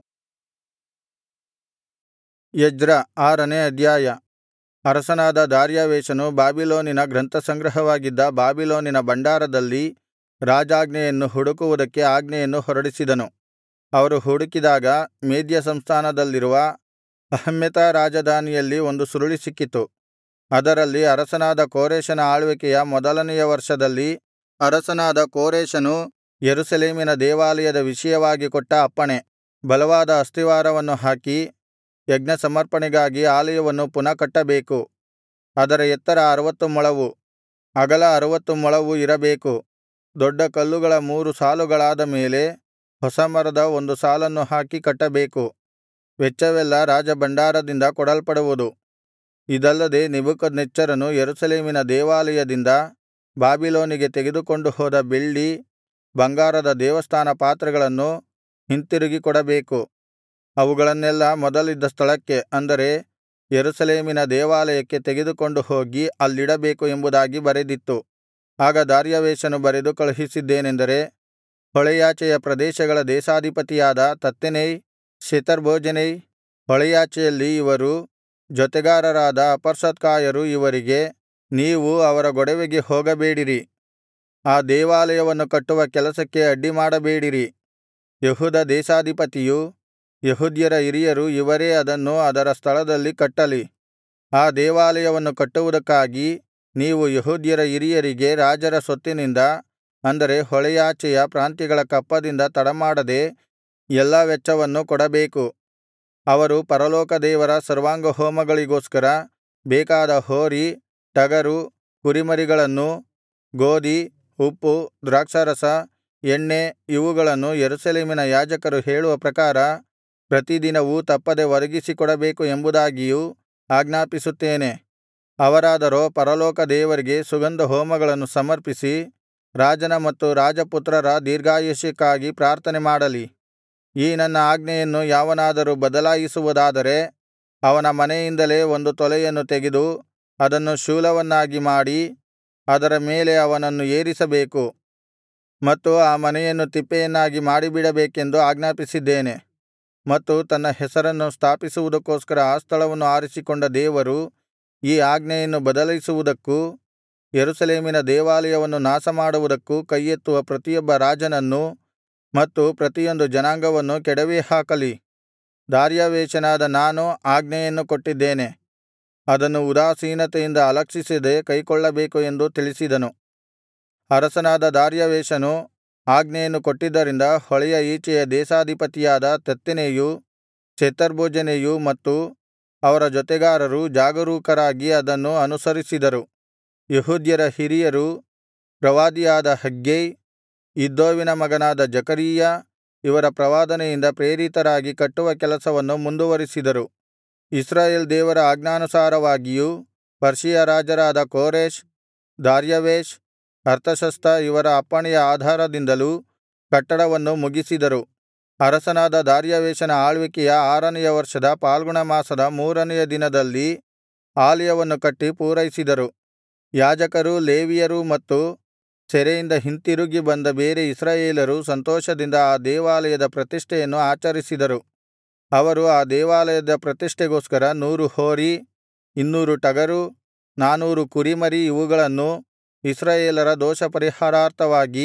ಎಜ್ರ ಆರನೇ ಅಧ್ಯಾಯ ಅರಸನಾದ ದಾರ್ಯಾವೆಷನು ಬಾಬಿಲೋನಿನ ಗ್ರಂಥಸಂಗ್ರಹವಾಗಿದ್ದ ಬಾಬಿಲೋನಿನ ಭಂಡಾರದಲ್ಲಿ ರಾಜಾಜ್ಞೆಯನ್ನು ಹುಡುಕುವುದಕ್ಕೆ ಆಜ್ಞೆಯನ್ನು ಹೊರಡಿಸಿದನು ಅವರು ಹುಡುಕಿದಾಗ ಮೇದ್ಯ ಸಂಸ್ಥಾನದಲ್ಲಿರುವ ಅಹ್ಮೆತ ರಾಜಧಾನಿಯಲ್ಲಿ ಒಂದು ಸುರುಳಿ ಸಿಕ್ಕಿತು ಅದರಲ್ಲಿ ಅರಸನಾದ ಕೋರೆಷನ ಆಳ್ವಿಕೆಯ ಮೊದಲನೆಯ ವರ್ಷದಲ್ಲಿ ಅರಸನಾದ ಕೋರೆಷನು ಯೆರೂಸಲೇಮಿನ ದೇವಾಲಯದ ವಿಷಯವಾಗಿ ಕೊಟ್ಟ ಅಪ್ಪಣೆ ಬಲವಾದ ಅಸ್ತಿವಾರವನ್ನು ಹಾಕಿ ಯಜ್ಞಸಮರ್ಪಣೆಗಾಗಿ ಆಲಯವನ್ನು ಪುನಃ ಕಟ್ಟಬೇಕು ಅದರ ಎತ್ತರ ಅರುವತ್ತು ಮೊಳವು ಅಗಲ ಅರುವತ್ತು ಮೊಳವು ಇರಬೇಕು ದೊಡ್ಡ ಕಲ್ಲುಗಳ ಮೂರು ಸಾಲುಗಳಾದ ಮೇಲೆ ಹೊಸ ಮರದ ಒಂದು ಸಾಲನ್ನು ಹಾಕಿ ಕಟ್ಟಬೇಕು ವೆಚ್ಚವೆಲ್ಲಾ ರಾಜಭಂಡಾರದಿಂದ ಕೊಡಲ್ಪಡುವುದು ಇದಲ್ಲದೆ ನೆಬೂಕದ್ನೆಚ್ಚರನು ಯೆರೂಸಲೇಮಿನ ದೇವಾಲಯದಿಂದ ಬಾಬಿಲೋನಿಗೆ ತೆಗೆದುಕೊಂಡು ಹೋದ ಬೆಳ್ಳಿ ಬಂಗಾರದ ದೇವಸ್ಥಾನ ಪಾತ್ರೆಗಳನ್ನು ಹಿಂತಿರುಗಿ ಕೊಡಬೇಕು ಅವುಗಳನ್ನೆಲ್ಲಾ ಮೊದಲಿದ್ದ ಸ್ಥಳಕ್ಕೆ ಅಂದರೆ ಯೆರೂಸಲೇಮಿನ ದೇವಾಲಯಕ್ಕೆ ತೆಗೆದುಕೊಂಡು ಹೋಗಿ ಅಲ್ಲಿಡಬೇಕು ಎಂಬುದಾಗಿ ಬರೆದಿತ್ತು ಆಗ ದಾರ್ಯಾವೆಷನು ಬರೆದು ಕಳುಹಿಸಿದ್ದೇನೆಂದರೆ ಹೊಳೆಯಾಚೆಯ ಪ್ರದೇಶಗಳ ದೇಶಾಧಿಪತಿಯಾದ ತತ್ತೆನೈ ಶೆತರ್ಬೋಜೆನೈ ಹೊಳೆಯಾಚೆಯಲ್ಲಿ ಇವರು ಜೊತೆಗಾರರಾದ ಅಪರ್ಸತ್ಕಾಯರು ಇವರಿಗೆ ನೀವು ಅವರ ಗೊಡವೆಗೆ ಹೋಗಬೇಡಿರಿ ಆ ದೇವಾಲಯವನ್ನು ಕಟ್ಟುವ ಕೆಲಸಕ್ಕೆ ಅಡ್ಡಿಮಾಡಬೇಡಿರಿ ಯೆಹೂದ ದೇಶಾಧಿಪತಿಯೂ ಯೆಹೂದ್ಯರ ಹಿರಿಯರು ಇವರೇ ಅದನ್ನು ಅದರ ಸ್ಥಳದಲ್ಲಿ ಕಟ್ಟಲಿ ಆ ದೇವಾಲಯವನ್ನು ಕಟ್ಟುವುದಕ್ಕಾಗಿ ನೀವು ಯೆಹೂದ್ಯರ ಹಿರಿಯರಿಗೆ ರಾಜರ ಸೊತ್ತಿನಿಂದ ಅಂದರೆ ಹೊಳೆಯಾಚೆಯ ಪ್ರಾಂತ್ಯಗಳ ಕಪ್ಪದಿಂದ ತಡಮಾಡದೆ ಎಲ್ಲಾ ವೆಚ್ಚವನ್ನು ಕೊಡಬೇಕು ಅವರು ಪರಲೋಕ ದೇವರ ಸರ್ವಾಂಗಹೋಮಗಳಿಗೋಸ್ಕರ ಬೇಕಾದ ಹೋರಿ ಟಗರು ಕುರಿಮರಿಗಳನ್ನೂ ಗೋದಿ ಉಪ್ಪು ದ್ರಾಕ್ಷಾರಸ ಎಣ್ಣೆ ಇವುಗಳನ್ನು ಯೆರೂಸಲೇಮಿನ ಯಾಜಕರು ಹೇಳುವ ಪ್ರಕಾರ ಪ್ರತಿದಿನವೂ ತಪ್ಪದೆ ಒದಗಿಸಿಕೊಡಬೇಕು ಎಂಬುದಾಗಿಯೂ ಆಜ್ಞಾಪಿಸುತ್ತೇನೆ ಅವರಾದರೋ ಪರಲೋಕ ದೇವರಿಗೆ ಸುಗಂಧಹೋಮಗಳನ್ನು ಸಮರ್ಪಿಸಿ ರಾಜನ ಮತ್ತು ರಾಜಪುತ್ರರ ದೀರ್ಘಾಯುಷ್ಯಕ್ಕಾಗಿ ಪ್ರಾರ್ಥನೆ ಮಾಡಲಿ ಈ ನನ್ನ ಆಜ್ಞೆಯನ್ನು ಯಾವನಾದರೂ ಬದಲಾಯಿಸುವುದಾದರೆ ಅವನ ಮನೆಯಿಂದಲೇ ಒಂದು ತೊಲೆಯನ್ನು ತೆಗೆದು ಅದನ್ನು ಶೂಲವನ್ನಾಗಿ ಮಾಡಿ ಅದರ ಮೇಲೆ ಅವನನ್ನು ಏರಿಸಬೇಕು ಮತ್ತು ಆ ಮನೆಯನ್ನು ತಿಪ್ಪೆಯನ್ನಾಗಿ ಮಾಡಿಬಿಡಬೇಕೆಂದು ಆಜ್ಞಾಪಿಸಿದ್ದೇನೆ ಮತ್ತು ತನ್ನ ಹೆಸರನ್ನು ಸ್ಥಾಪಿಸುವುದಕ್ಕೋಸ್ಕರ ಆ ಸ್ಥಳವನ್ನು ಆರಿಸಿಕೊಂಡ ದೇವರು ಈ ಆಜ್ಞೆಯನ್ನು ಬದಲಿಸುವುದಕ್ಕೂ ಯೆರೂಸಲೇಮಿನ ದೇವಾಲಯವನ್ನು ನಾಶಮಾಡುವುದಕ್ಕೂ ಕೈಯೆತ್ತುವ ಪ್ರತಿಯೊಬ್ಬ ರಾಜನನ್ನೂ ಮತ್ತು ಪ್ರತಿಯೊಂದು ಜನಾಂಗವನ್ನು ಕೆಡವಿ ಹಾಕಲಿ ದಾರ್ಯಾವೆಷನಾದ ನಾನು ಆಜ್ಞೆಯನ್ನು ಕೊಟ್ಟಿದ್ದೇನೆ ಅದನ್ನು ಉದಾಸೀನತೆಯಿಂದ ಅಲಕ್ಷಿಸದೆ ಕೈಕೊಳ್ಳಬೇಕು ಎಂದು ತಿಳಿಸಿದನು ಅರಸನಾದ ದಾರ್ಯಾವೆಷನು ಆಜ್ಞೆಯನ್ನು ಕೊಟ್ಟಿದ್ದರಿಂದ ಹೊಳೆಯ ಈಚೆಯ ದೇಶಾಧಿಪತಿಯಾದ ತತ್ತೆನೈಯೂ ಶೆತರ್ಬೋಜೆನೈಯೂ ಮತ್ತು ಅವರ ಜೊತೆಗಾರರು ಜಾಗರೂಕರಾಗಿ ಅದನ್ನು ಅನುಸರಿಸಿದರು ಯೆಹೂದ್ಯರ ಹಿರಿಯರು ಪ್ರವಾದಿಯಾದ ಹಗ್ಗೈ ಇದ್ದೋವಿನ ಮಗನಾದ ಜಕರೀಯ ಇವರ ಪ್ರವಾದನೆಯಿಂದ ಪ್ರೇರಿತರಾಗಿ ಕಟ್ಟುವ ಕೆಲಸವನ್ನು ಮುಂದುವರಿಸಿದರು ಇಸ್ರಾಯೇಲ್ ದೇವರ ಆಜ್ಞಾನುಸಾರವಾಗಿಯೂ ಪರ್ಷಿಯ ರಾಜರಾದ ಕೋರೆಷ್ ದಾರ್ಯಾವೆಷ್ ಅರ್ತಷಸ್ತ ಇವರ ಅಪ್ಪಣೆಯ ಆಧಾರದಿಂದಲೂ ಕಟ್ಟಡವನ್ನು ಮುಗಿಸಿದರು ಅರಸನಾದ ದಾರ್ಯಾವೆಷನ ಆಳ್ವಿಕೆಯ ಆರನೆಯ ವರ್ಷದ ಫಾಲ್ಗುಣ ಮಾಸದ ಮೂರನೆಯ ದಿನದಲ್ಲಿ ಆಲಯವನ್ನು ಕಟ್ಟಿ ಪೂರೈಸಿದರು ಯಾಜಕರೂ ಲೇವಿಯರೂ ಮತ್ತು ಸೆರೆಯಿಂದ ಹಿಂತಿರುಗಿ ಬಂದ ಬೇರೆ ಇಸ್ರಾಯೇಲರು ಸಂತೋಷದಿಂದ ಆ ದೇವಾಲಯದ ಪ್ರತಿಷ್ಠೆಯನ್ನು ಆಚರಿಸಿದರು ಅವರು ಆ ದೇವಾಲಯದ ಪ್ರತಿಷ್ಠೆಗೋಸ್ಕರ ನೂರು ಹೋರಿ ಇನ್ನೂರು ಟಗರು ನಾನೂರು ಕುರಿಮರಿ ಇವುಗಳನ್ನೂ ಇಸ್ರಾಯೇಲರ ದೋಷಪರಿಹಾರಾರ್ಥವಾಗಿ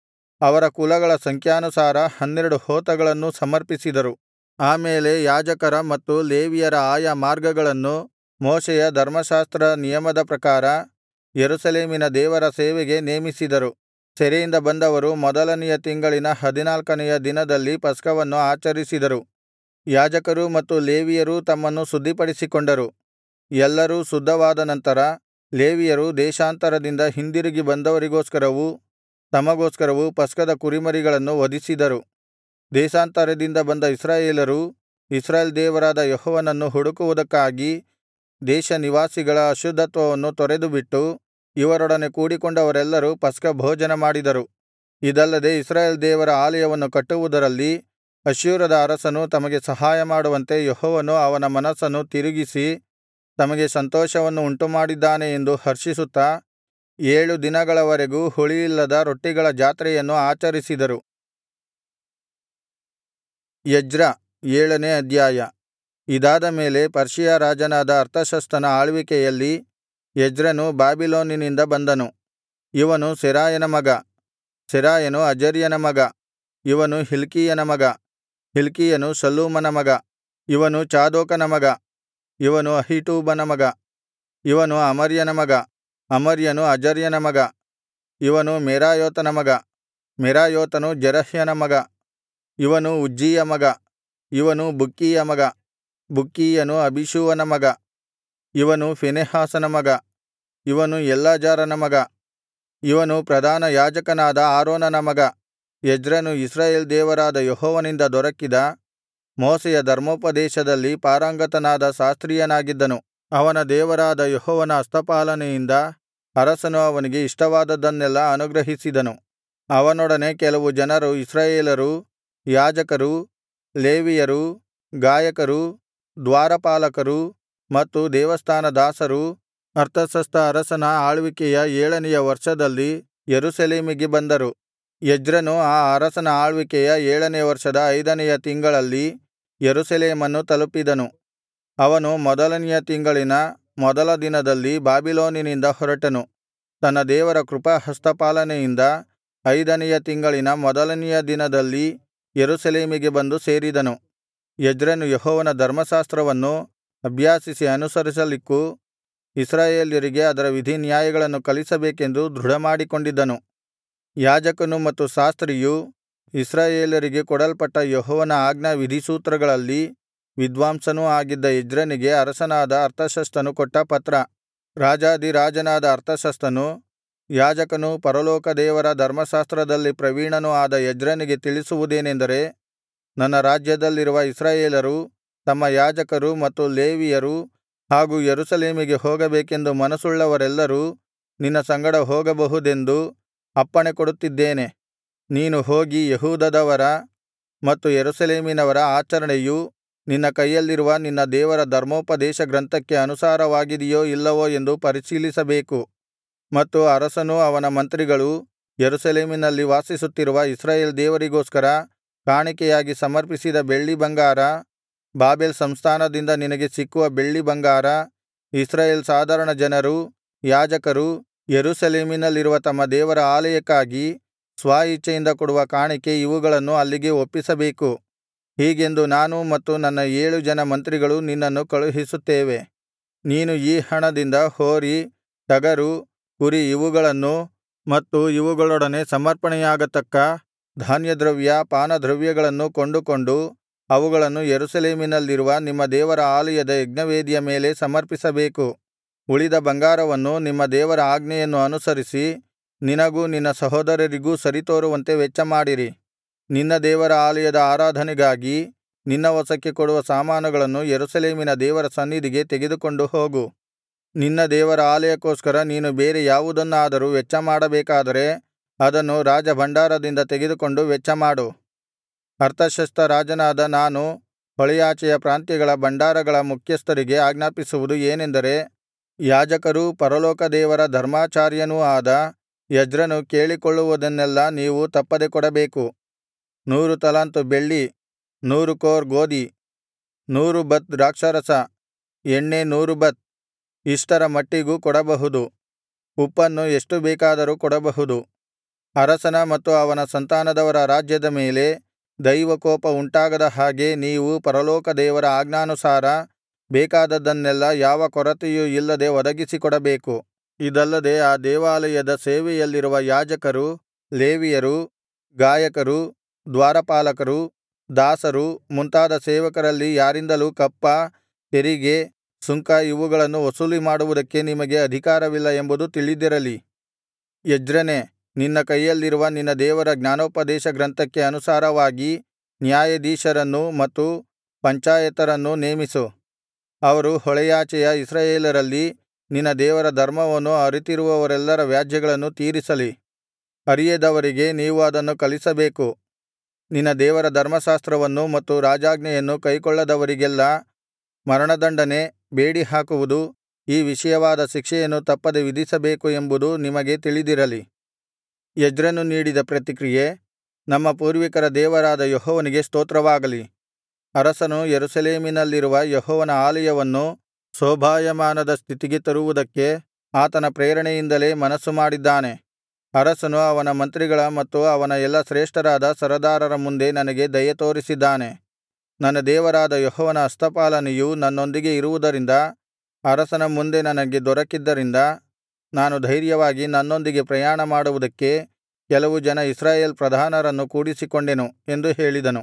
ಅವರ ಕುಲಗಳ ಸಂಖ್ಯಾನುಸಾರ ಹನ್ನೆರಡು ಹೋತಗಳನ್ನೂ ಸಮರ್ಪಿಸಿದರು ಆ ಮೇಲೆ ಯಾಜಕರ ಮತ್ತು ಲೇವಿಯರ ಆಯಾ ಮಾರ್ಗಗಳನ್ನು ಮೋಶೆಯ ಧರ್ಮಶಾಸ್ತ್ರ ನಿಯಮದ ಪ್ರಕಾರ ಯೆರೂಸಲೇಮಿನ ದೇವರ ಸೇವೆಗೆ ನೇಮಿಸಿದರು ಸೆರೆಯಿಂದ ಬಂದವರು ಮೊದಲನೆಯ ತಿಂಗಳಿನ ಹದಿನಾಲ್ಕನೆಯ ದಿನದಲ್ಲಿ ಪಸ್ಕವನ್ನು ಆಚರಿಸಿದರು ಯಾಜಕರೂ ಮತ್ತು ಲೇವಿಯರೂ ತಮ್ಮನ್ನು ಶುದ್ಧಿಪಡಿಸಿಕೊಂಡರು ಎಲ್ಲರೂ ಶುದ್ಧವಾದ ನಂತರ ಲೇವಿಯರು ದೇಶಾಂತರದಿಂದ ಹಿಂದಿರುಗಿ ಬಂದವರಿಗೋಸ್ಕರವೂ ತಮಗೋಸ್ಕರವೂ ಪಸ್ಕದ ಕುರಿಮರಿಗಳನ್ನು ವಧಿಸಿದರು ದೇಶಾಂತರದಿಂದ ಬಂದ ಇಸ್ರಾಯೇಲರೂ ಇಸ್ರಾಯೇಲ್ ದೇವರಾದ ಯೆಹೋವನನ್ನು ಹುಡುಕುವುದಕ್ಕಾಗಿ ದೇಶನಿವಾಸಿಗಳ ಅಶುದ್ಧತ್ವವನ್ನು ತೊರೆದುಬಿಟ್ಟು ಇವರೊಡನೆ ಕೂಡಿಕೊಂಡವರೆಲ್ಲರೂ ಪಸ್ಕಭೋಜನ ಮಾಡಿದರು ಇದಲ್ಲದೆ ಇಸ್ರಾಯೇಲ್ ದೇವರ ಆಲಯವನ್ನು ಕಟ್ಟುವುದರಲ್ಲಿ ಅಶ್ಶೂರದ ಅರಸನು ತಮಗೆ ಸಹಾಯಮಾಡುವಂತೆ ಯೆಹೋವನು ಅವನ ಮನಸ್ಸನ್ನು ತಿರುಗಿಸಿ ತಮಗೆ ಸಂತೋಷವನ್ನು ಉಂಟುಮಾಡಿದ್ದಾನೆ ಎಂದು ಹರ್ಷಿಸುತ್ತಾ ಏಳು ದಿನಗಳವರೆಗೂ ಹುಳಿಯಿಲ್ಲದ ರೊಟ್ಟಿಗಳ ಜಾತ್ರೆಯನ್ನು ಆಚರಿಸಿದರು ಎಜ್ರ ಏಳನೇ ಅಧ್ಯಾಯ ಇದಾದ ಮೇಲೆ ಪರ್ಷಿಯ ರಾಜನಾದ ಅರ್ತಷಸ್ತನ ಆಳ್ವಿಕೆಯಲ್ಲಿ ಎಜ್ರನು ಬಾಬಿಲೋನಿನಿಂದ ಬಂದನು ಇವನು ಸೆರಾಯನ ಮಗ ಸೆರಾಯನು ಅಜರ್ಯನ ಮಗ ಇವನು ಹಿಲ್ಕೀಯನ ಮಗ ಹಿಲ್ಕೀಯನು ಶಲ್ಲೂಮನ ಮಗ ಇವನು ಚಾದೋಕನ ಮಗ ಇವನು ಅಹೀಟೂಬನ ಮಗ ಇವನು ಅಮರ್ಯನ ಮಗ ಅಮರ್ಯನು ಅಜರ್ಯನ ಮಗ ಇವನು ಮೆರಾಯೋತನ ಮಗ ಮೆರಾಯೋತನು ಜೆರಹ್ಯನ ಮಗ ಇವನು ಉಜ್ಜೀಯ ಮಗ ಇವನು ಬುಕ್ಕೀಯ ಮಗ ಬುಕ್ಕೀಯನು ಅಬೀಷೂವನ ಮಗ ಇವನು ಫೀನೆಹಾಸನ ಮಗ ಇವನು ಎಲ್ಲಾಜಾರನ ಮಗ ಇವನು ಪ್ರಧಾನ ಯಾಜಕನಾದ ಆರೋನನ ಮಗ ಎಜ್ರನು ಇಸ್ರಾಯೇಲ್ ದೇವರಾದ ಯೆಹೋವನಿಂದ ದೊರಕಿದ ಮೋಶೆಯ ಧರ್ಮೋಪದೇಶದಲ್ಲಿ ಪಾರಂಗತನಾದ ಶಾಸ್ತ್ರಿಯನಾಗಿದ್ದನು ಅವನ ದೇವರಾದ ಯೆಹೋವನ ಹಸ್ತಪಾಲನೆಯಿಂದ ಅರಸನು ಅವನಿಗೆ ಇಷ್ಟವಾದದ್ದನ್ನೆಲ್ಲಾ ಅನುಗ್ರಹಿಸಿದನು ಅವನೊಡನೆ ಕೆಲವು ಜನರು ಇಸ್ರಾಯೇಲರೂ ಯಾಜಕರೂ ಲೇವಿಯರೂ ಗಾಯಕರೂ ದ್ವಾರಪಾಲಕರೂ ಮತ್ತು ದೇವಸ್ಥಾನ ದಾಸರೂ ಅರ್ತಷಸ್ತ ಅರಸನ ಆಳ್ವಿಕೆಯ ಏಳನೆಯ ವರ್ಷದಲ್ಲಿ ಯೆರೂಸಲೇಮಿಗೆ ಬಂದರು ಎಜ್ರನು ಆ ಅರಸನ ಆಳ್ವಿಕೆಯ ಏಳನೆಯ ವರ್ಷದ ಐದನೆಯ ತಿಂಗಳಲ್ಲಿ ಯೆರೂಸಲೇಮನ್ನು ತಲುಪಿದನು ಅವನು ಮೊದಲನೆಯ ತಿಂಗಳಿನ ಮೊದಲ ದಿನದಲ್ಲಿ ಬಾಬಿಲೋನಿನಿಂದ ಹೊರಟನು ತನ್ನ ದೇವರ ಕೃಪಾಹಸ್ತಪಾಲನೆಯಿಂದ ಐದನೆಯ ತಿಂಗಳಿನ ಮೊದಲನೆಯ ದಿನದಲ್ಲಿ ಯೆರೂಸಲೇಮಿಗೆ ಬಂದು ಸೇರಿದನು ಎಜ್ರನು ಯೆಹೋವನ ಧರ್ಮಶಾಸ್ತ್ರವನ್ನು ಅಭ್ಯಾಸಿಸಿ ಅನುಸರಿಸಲಿಕ್ಕೂ ಇಸ್ರಾಯೇಲ್ಯರಿಗೆ ಅದರ ವಿಧಿನ್ಯಾಯಗಳನ್ನು ಕಲಿಸಬೇಕೆಂದು ದೃಢಮಾಡಿಕೊಂಡಿದ್ದನು ಯಾಜಕನು ಮತ್ತು ಶಾಸ್ತ್ರಿಯೂ ಇಸ್ರಾಯೇಲರಿಗೆ ಕೊಡಲ್ಪಟ್ಟ ಯೆಹೋವನ ಆಜ್ಞಾವಿಧಿಸೂತ್ರಗಳಲ್ಲಿ ವಿದ್ವಾಂಸನೂ ಆಗಿದ್ದ ಎಜ್ರನಿಗೆ ಅರಸನಾದ ಅರ್ತಷಸ್ತನು ಕೊಟ್ಟ ಪತ್ರ ರಾಜಾಧಿರಾಜನಾದ ಅರ್ತಷಸ್ತನು ಯಾಜಕನೂ ಪರಲೋಕ ದೇವರ ಧರ್ಮಶಾಸ್ತ್ರದಲ್ಲಿ ಪ್ರವೀಣನೂ ಆದ ಎಜ್ರನಿಗೆ ತಿಳಿಸುವುದೇನೆಂದರೆ ನನ್ನ ರಾಜ್ಯದಲ್ಲಿರುವ ಇಸ್ರಾಯೇಲರು ತಮ್ಮ ಯಾಜಕರು ಮತ್ತು ಲೇವಿಯರು ಹಾಗೂ ಯೆರೂಸಲೇಮಿಗೆ ಹೋಗಬೇಕೆಂದು ಮನಸ್ಸುಳ್ಳವರೆಲ್ಲರೂ ನಿನ್ನ ಸಂಗಡ ಹೋಗಬಹುದೆಂದು ಅಪ್ಪಣೆ ಕೊಡುತ್ತಿದ್ದೇನೆ ನೀನು ಹೋಗಿ ಯೆಹೂದದವರ ಮತ್ತು ಯೆರೂಸಲೇಮಿನವರ ಆಚರಣೆಯು ನಿನ್ನ ಕೈಯಲ್ಲಿರುವ ನಿನ್ನ ದೇವರ ಧರ್ಮೋಪದೇಶ ಗ್ರಂಥಕ್ಕೆ ಅನುಸಾರವಾಗಿದೆಯೋ ಇಲ್ಲವೋ ಎಂದು ಪರಿಶೀಲಿಸಬೇಕು ಮತ್ತು ಅರಸನೂ ಅವನ ಮಂತ್ರಿಗಳೂ ಯೆರೂಸಲೇಮಿನಲ್ಲಿ ವಾಸಿಸುತ್ತಿರುವ ಇಸ್ರಾಯೇಲ್ ದೇವರಿಗೋಸ್ಕರ ಕಾಣಿಕೆಯಾಗಿ ಸಮರ್ಪಿಸಿದ ಬೆಳ್ಳಿಬಂಗಾರ ಬಾಬೆಲ್ ಸಂಸ್ಥಾನದಿಂದ ನಿನಗೆ ಸಿಕ್ಕುವ ಬೆಳ್ಳಿಬಂಗಾರ ಇಸ್ರಾಯೇಲ್ ಸಾಧಾರಣ ಜನರೂ ಯಾಜಕರೂ ಯೆರೂಸಲೇಮಿನಲ್ಲಿರುವ ತಮ್ಮ ದೇವರ ಆಲಯಕ್ಕಾಗಿ ಸ್ವ ಇಚ್ಛೆಯಿಂದ ಕೊಡುವ ಕಾಣಿಕೆ ಇವುಗಳನ್ನು ಅಲ್ಲಿಗೆ ಒಪ್ಪಿಸಬೇಕು ಹೀಗೆಂದು ನಾನೂ ಮತ್ತು ನನ್ನ ಏಳು ಜನ ಮಂತ್ರಿಗಳು ನಿನ್ನನ್ನು ಕಳುಹಿಸುತ್ತೇವೆ ನೀನು ಈ ಹಣದಿಂದ ಹೋರಿ ಟಗರು ಕುರಿ ಇವುಗಳನ್ನೂ ಮತ್ತು ಇವುಗಳೊಡನೆ ಸಮರ್ಪಣೆಯಾಗತಕ್ಕ ಧಾನ್ಯದ್ರವ್ಯ ಪಾನದ್ರವ್ಯಗಳನ್ನೂ ಕೊಂಡುಕೊಂಡು ಅವುಗಳನ್ನು ಯೆರೂಸಲೇಮಿನಲ್ಲಿರುವ ನಿಮ್ಮ ದೇವರ ಆಲಯದ ಯಜ್ಞವೇದಿಯ ಮೇಲೆ ಸಮರ್ಪಿಸಬೇಕು ಉಳಿದ ಬಂಗಾರವನ್ನು ನಿಮ್ಮ ದೇವರ ಆಜ್ಞೆಯನ್ನು ಅನುಸರಿಸಿ ನಿನಗೂ ನಿನ್ನ ಸಹೋದರರಿಗೂ ಸರಿತೋರುವಂತೆ ವೆಚ್ಚಮಾಡಿರಿ ನಿನ್ನ ದೇವರ ಆಲಯದ ಆರಾಧನೆಗಾಗಿ ನಿನ್ನ ವಶಕ್ಕೆ ಕೊಡುವ ಸಾಮಾನುಗಳನ್ನು ಯೆರೂಸಲೇಮಿನ ದೇವರ ಸನ್ನಿಧಿಗೆ ತೆಗೆದುಕೊಂಡು ಹೋಗು ನಿನ್ನ ದೇವರ ಆಲಯಕ್ಕೋಸ್ಕರ ನೀನು ಬೇರೆ ಯಾವುದನ್ನಾದರೂ ವೆಚ್ಚಮಾಡಬೇಕಾದರೆ ಅದನ್ನು ರಾಜಭಂಡಾರದಿಂದ ತೆಗೆದುಕೊಂಡು ವೆಚ್ಚಮಾಡು ಅರ್ತಷಸ್ತ ರಾಜನಾದ ನಾನು ಹೊಳೆಯಾಚೆಯ ಪ್ರಾಂತ್ಯಗಳ ಭಂಡಾರಗಳ ಮುಖ್ಯಸ್ಥರಿಗೆ ಆಜ್ಞಾಪಿಸುವುದು ಏನೆಂದರೆ ಯಾಜಕರೂ ಪರಲೋಕ ದೇವರ ಧರ್ಮಾಚಾರ್ಯನೂ ಆದ ಎಜ್ರನು ಕೇಳಿಕೊಳ್ಳುವುದನ್ನೆಲ್ಲಾ ನೀವು ತಪ್ಪದೆ ಕೊಡಬೇಕು ನೂರು ತಲಾಂತು ಬೆಳ್ಳಿ ನೂರು ಕೋರ್ ಗೋದಿ ನೂರು ಬತ್ ದ್ರಾಕ್ಷಾರಸ ಎಣ್ಣೆ ನೂರು ಬತ್ ಇಷ್ಟರ ಮಟ್ಟಿಗೂ ಕೊಡಬಹುದು ಉಪ್ಪನ್ನು ಎಷ್ಟು ಬೇಕಾದರೂ ಕೊಡಬಹುದು ಅರಸನ ಮತ್ತು ಅವನ ಸಂತಾನದವರ ರಾಜ್ಯದ ಮೇಲೆ ದೈವಕೋಪ ಉಂಟಾಗದ ಹಾಗೆ ನೀವು ಪರಲೋಕ ದೇವರ ಆಜ್ಞಾನುಸಾರ ಬೇಕಾದದ್ದನ್ನೆಲ್ಲಾ ಯಾವ ಕೊರತೆಯೂ ಇಲ್ಲದೆ ಒದಗಿಸಿಕೊಡಬೇಕು ಇದಲ್ಲದೆ ಆ ದೇವಾಲಯದ ಸೇವೆಯಲ್ಲಿರುವ ಯಾಜಕರು ಲೇವಿಯರು ಗಾಯಕರು ದ್ವಾರಪಾಲಕರು ದಾಸರು ಮುಂತಾದ ಸೇವಕರಲ್ಲಿ ಯಾರಿಂದಲೂ ಕಪ್ಪ ತೆರಿಗೆ ಸುಂಕ ಇವುಗಳನ್ನು ವಸೂಲಿ ಮಾಡುವುದಕ್ಕೆ ನಿಮಗೆ ಅಧಿಕಾರವಿಲ್ಲ ಎಂಬುದು ತಿಳಿದಿರಲಿ ಎಜ್ರನೇ ನಿನ್ನ ಕೈಯಲ್ಲಿರುವ ನಿನ್ನ ದೇವರ ಜ್ಞಾನೋಪದೇಶ ಗ್ರಂಥಕ್ಕೆ ಅನುಸಾರವಾಗಿ ನ್ಯಾಯಾಧೀಶರನ್ನೂ ಮತ್ತು ಪಂಚಾಯತರನ್ನೂ ನೇಮಿಸು ಅವರು ಹೊಳೆಯಾಚೆಯ ಇಸ್ರಾಯೇಲರಲ್ಲಿ ನಿನ್ನ ದೇವರ ಧರ್ಮವನ್ನು ಅರಿತಿರುವವರೆಲ್ಲರ ವ್ಯಾಜ್ಯಗಳನ್ನು ತೀರಿಸಲಿ ಅರಿಯದವರಿಗೆ ನೀವು ಅದನ್ನು ಕಲಿಸಬೇಕು ನಿನ್ನ ದೇವರ ಧರ್ಮಶಾಸ್ತ್ರವನ್ನು ಮತ್ತು ರಾಜಾಜ್ಞೆಯನ್ನು ಕೈಕೊಳ್ಳದವರಿಗೆಲ್ಲಾ ಮರಣದಂಡನೆ ಬೇಡಿಹಾಕುವುದು ಈ ವಿಷಯವಾದ ಶಿಕ್ಷೆಯನ್ನು ತಪ್ಪದೆ ವಿಧಿಸಬೇಕು ಎಂಬುದು ನಿಮಗೆ ತಿಳಿದಿರಲಿ ಎಜ್ರನು ನೀಡಿದ ಪ್ರತಿಕ್ರಿಯೆ ನಮ್ಮ ಪೂರ್ವಿಕರ ದೇವರಾದ ಯೆಹೋವನಿಗೆ ಸ್ತೋತ್ರವಾಗಲಿ ಅರಸನು ಯೆರೂಸಲೇಮಿನಲ್ಲಿರುವ ಯೆಹೋವನ ಆಲಯವನ್ನು ಶೋಭಾಯಮಾನದ ಸ್ಥಿತಿಗೆ ತರುವುದಕ್ಕೆ ಆತನ ಪ್ರೇರಣೆಯಿಂದಲೇ ಮನಸ್ಸು ಮಾಡಿದ್ದಾನೆ ಅರಸನು ಅವನ ಮಂತ್ರಿಗಳ ಮತ್ತು ಅವನ ಎಲ್ಲಾ ಶ್ರೇಷ್ಠರಾದ ಸರದಾರರ ಮುಂದೆ ನನಗೆ ದಯೆ ತೋರಿಸಿದ್ದಾನೆ ನನ್ನ ದೇವರಾದ ಯೆಹೋವನ ಹಸ್ತಪಾಲನೆಯು ನನ್ನೊಂದಿಗೆ ಇರುವುದರಿಂದ ಅರಸನ ಮುಂದೆ ನನಗೆ ದೊರಕಿದ್ದರಿಂದ ನಾನು ಧೈರ್ಯವಾಗಿ ನನ್ನೊಂದಿಗೆ ಪ್ರಯಾಣ ಮಾಡುವುದಕ್ಕೆ ಕೆಲವು ಜನ ಇಸ್ರಾಯೇಲ್ ಪ್ರಧಾನರನ್ನು ಕೂಡಿಸಿಕೊಂಡೆನು ಎಂದು ಹೇಳಿದನು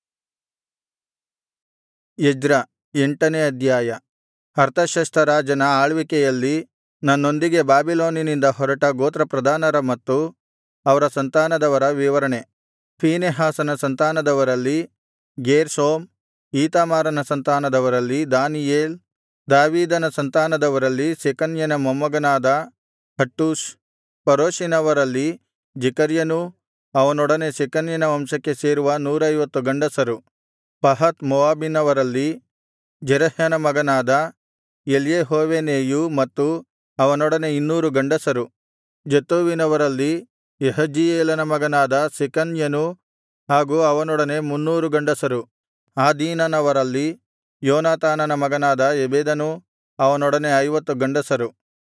ಎಜ್ರ ಎಂಟನೇ ಅಧ್ಯಾಯ ಅರ್ತಷಸ್ತ ರಾಜನ ಆಳ್ವಿಕೆಯಲ್ಲಿ ನನ್ನೊಂದಿಗೆ ಬಾಬಿಲೋನಿನಿಂದ ಹೊರಟ ಗೋತ್ರಪ್ರಧಾನರ ಮತ್ತು ಅವರ ಸಂತಾನದವರ ವಿವರಣೆ ಫೀನೆಹಾಸನ ಸಂತಾನದವರಲ್ಲಿ ಗೇರ್ಷೋಮ್ ಈತಾಮಾರನ ಸಂತಾನದವರಲ್ಲಿ ದಾನಿಯೇಲ್ ದಾವೀದನ ಸಂತಾನದವರಲ್ಲಿ ಶೆಕನ್ಯನ ಮೊಮ್ಮಗನಾದ ಹಟ್ಟೂಷ್ ಪರೋಷಿನವರಲ್ಲಿ ಜೆಕರ್ಯನೂ ಅವನೊಡನೆ ಶೆಕನ್ಯನ ವಂಶಕ್ಕೆ ಸೇರುವ ನೂರೈವತ್ತು ಗಂಡಸರು ಪಹತ್ ಮೋವಾಬಿನವರಲ್ಲಿ ಜೆರಹ್ಯನ ಮಗನಾದ ಎಲ್ಯೆಹೋವೇನೈಯೂ ಮತ್ತು ಅವನೊಡನೆ ಇನ್ನೂರು ಗಂಡಸರು ಜತ್ತೂವಿನವರಲ್ಲಿ ಯಹಜೀಯೇಲನ ಮಗನಾದ ಶೆಕನ್ಯನೂ ಹಾಗೂ ಅವನೊಡನೆ ಮುನ್ನೂರು ಗಂಡಸರು ಆದೀನನವರಲ್ಲಿ ಯೋನಾತಾನನ ಮಗನಾದ ಎಬೆದನೂ ಅವನೊಡನೆ ಐವತ್ತು ಗಂಡಸರು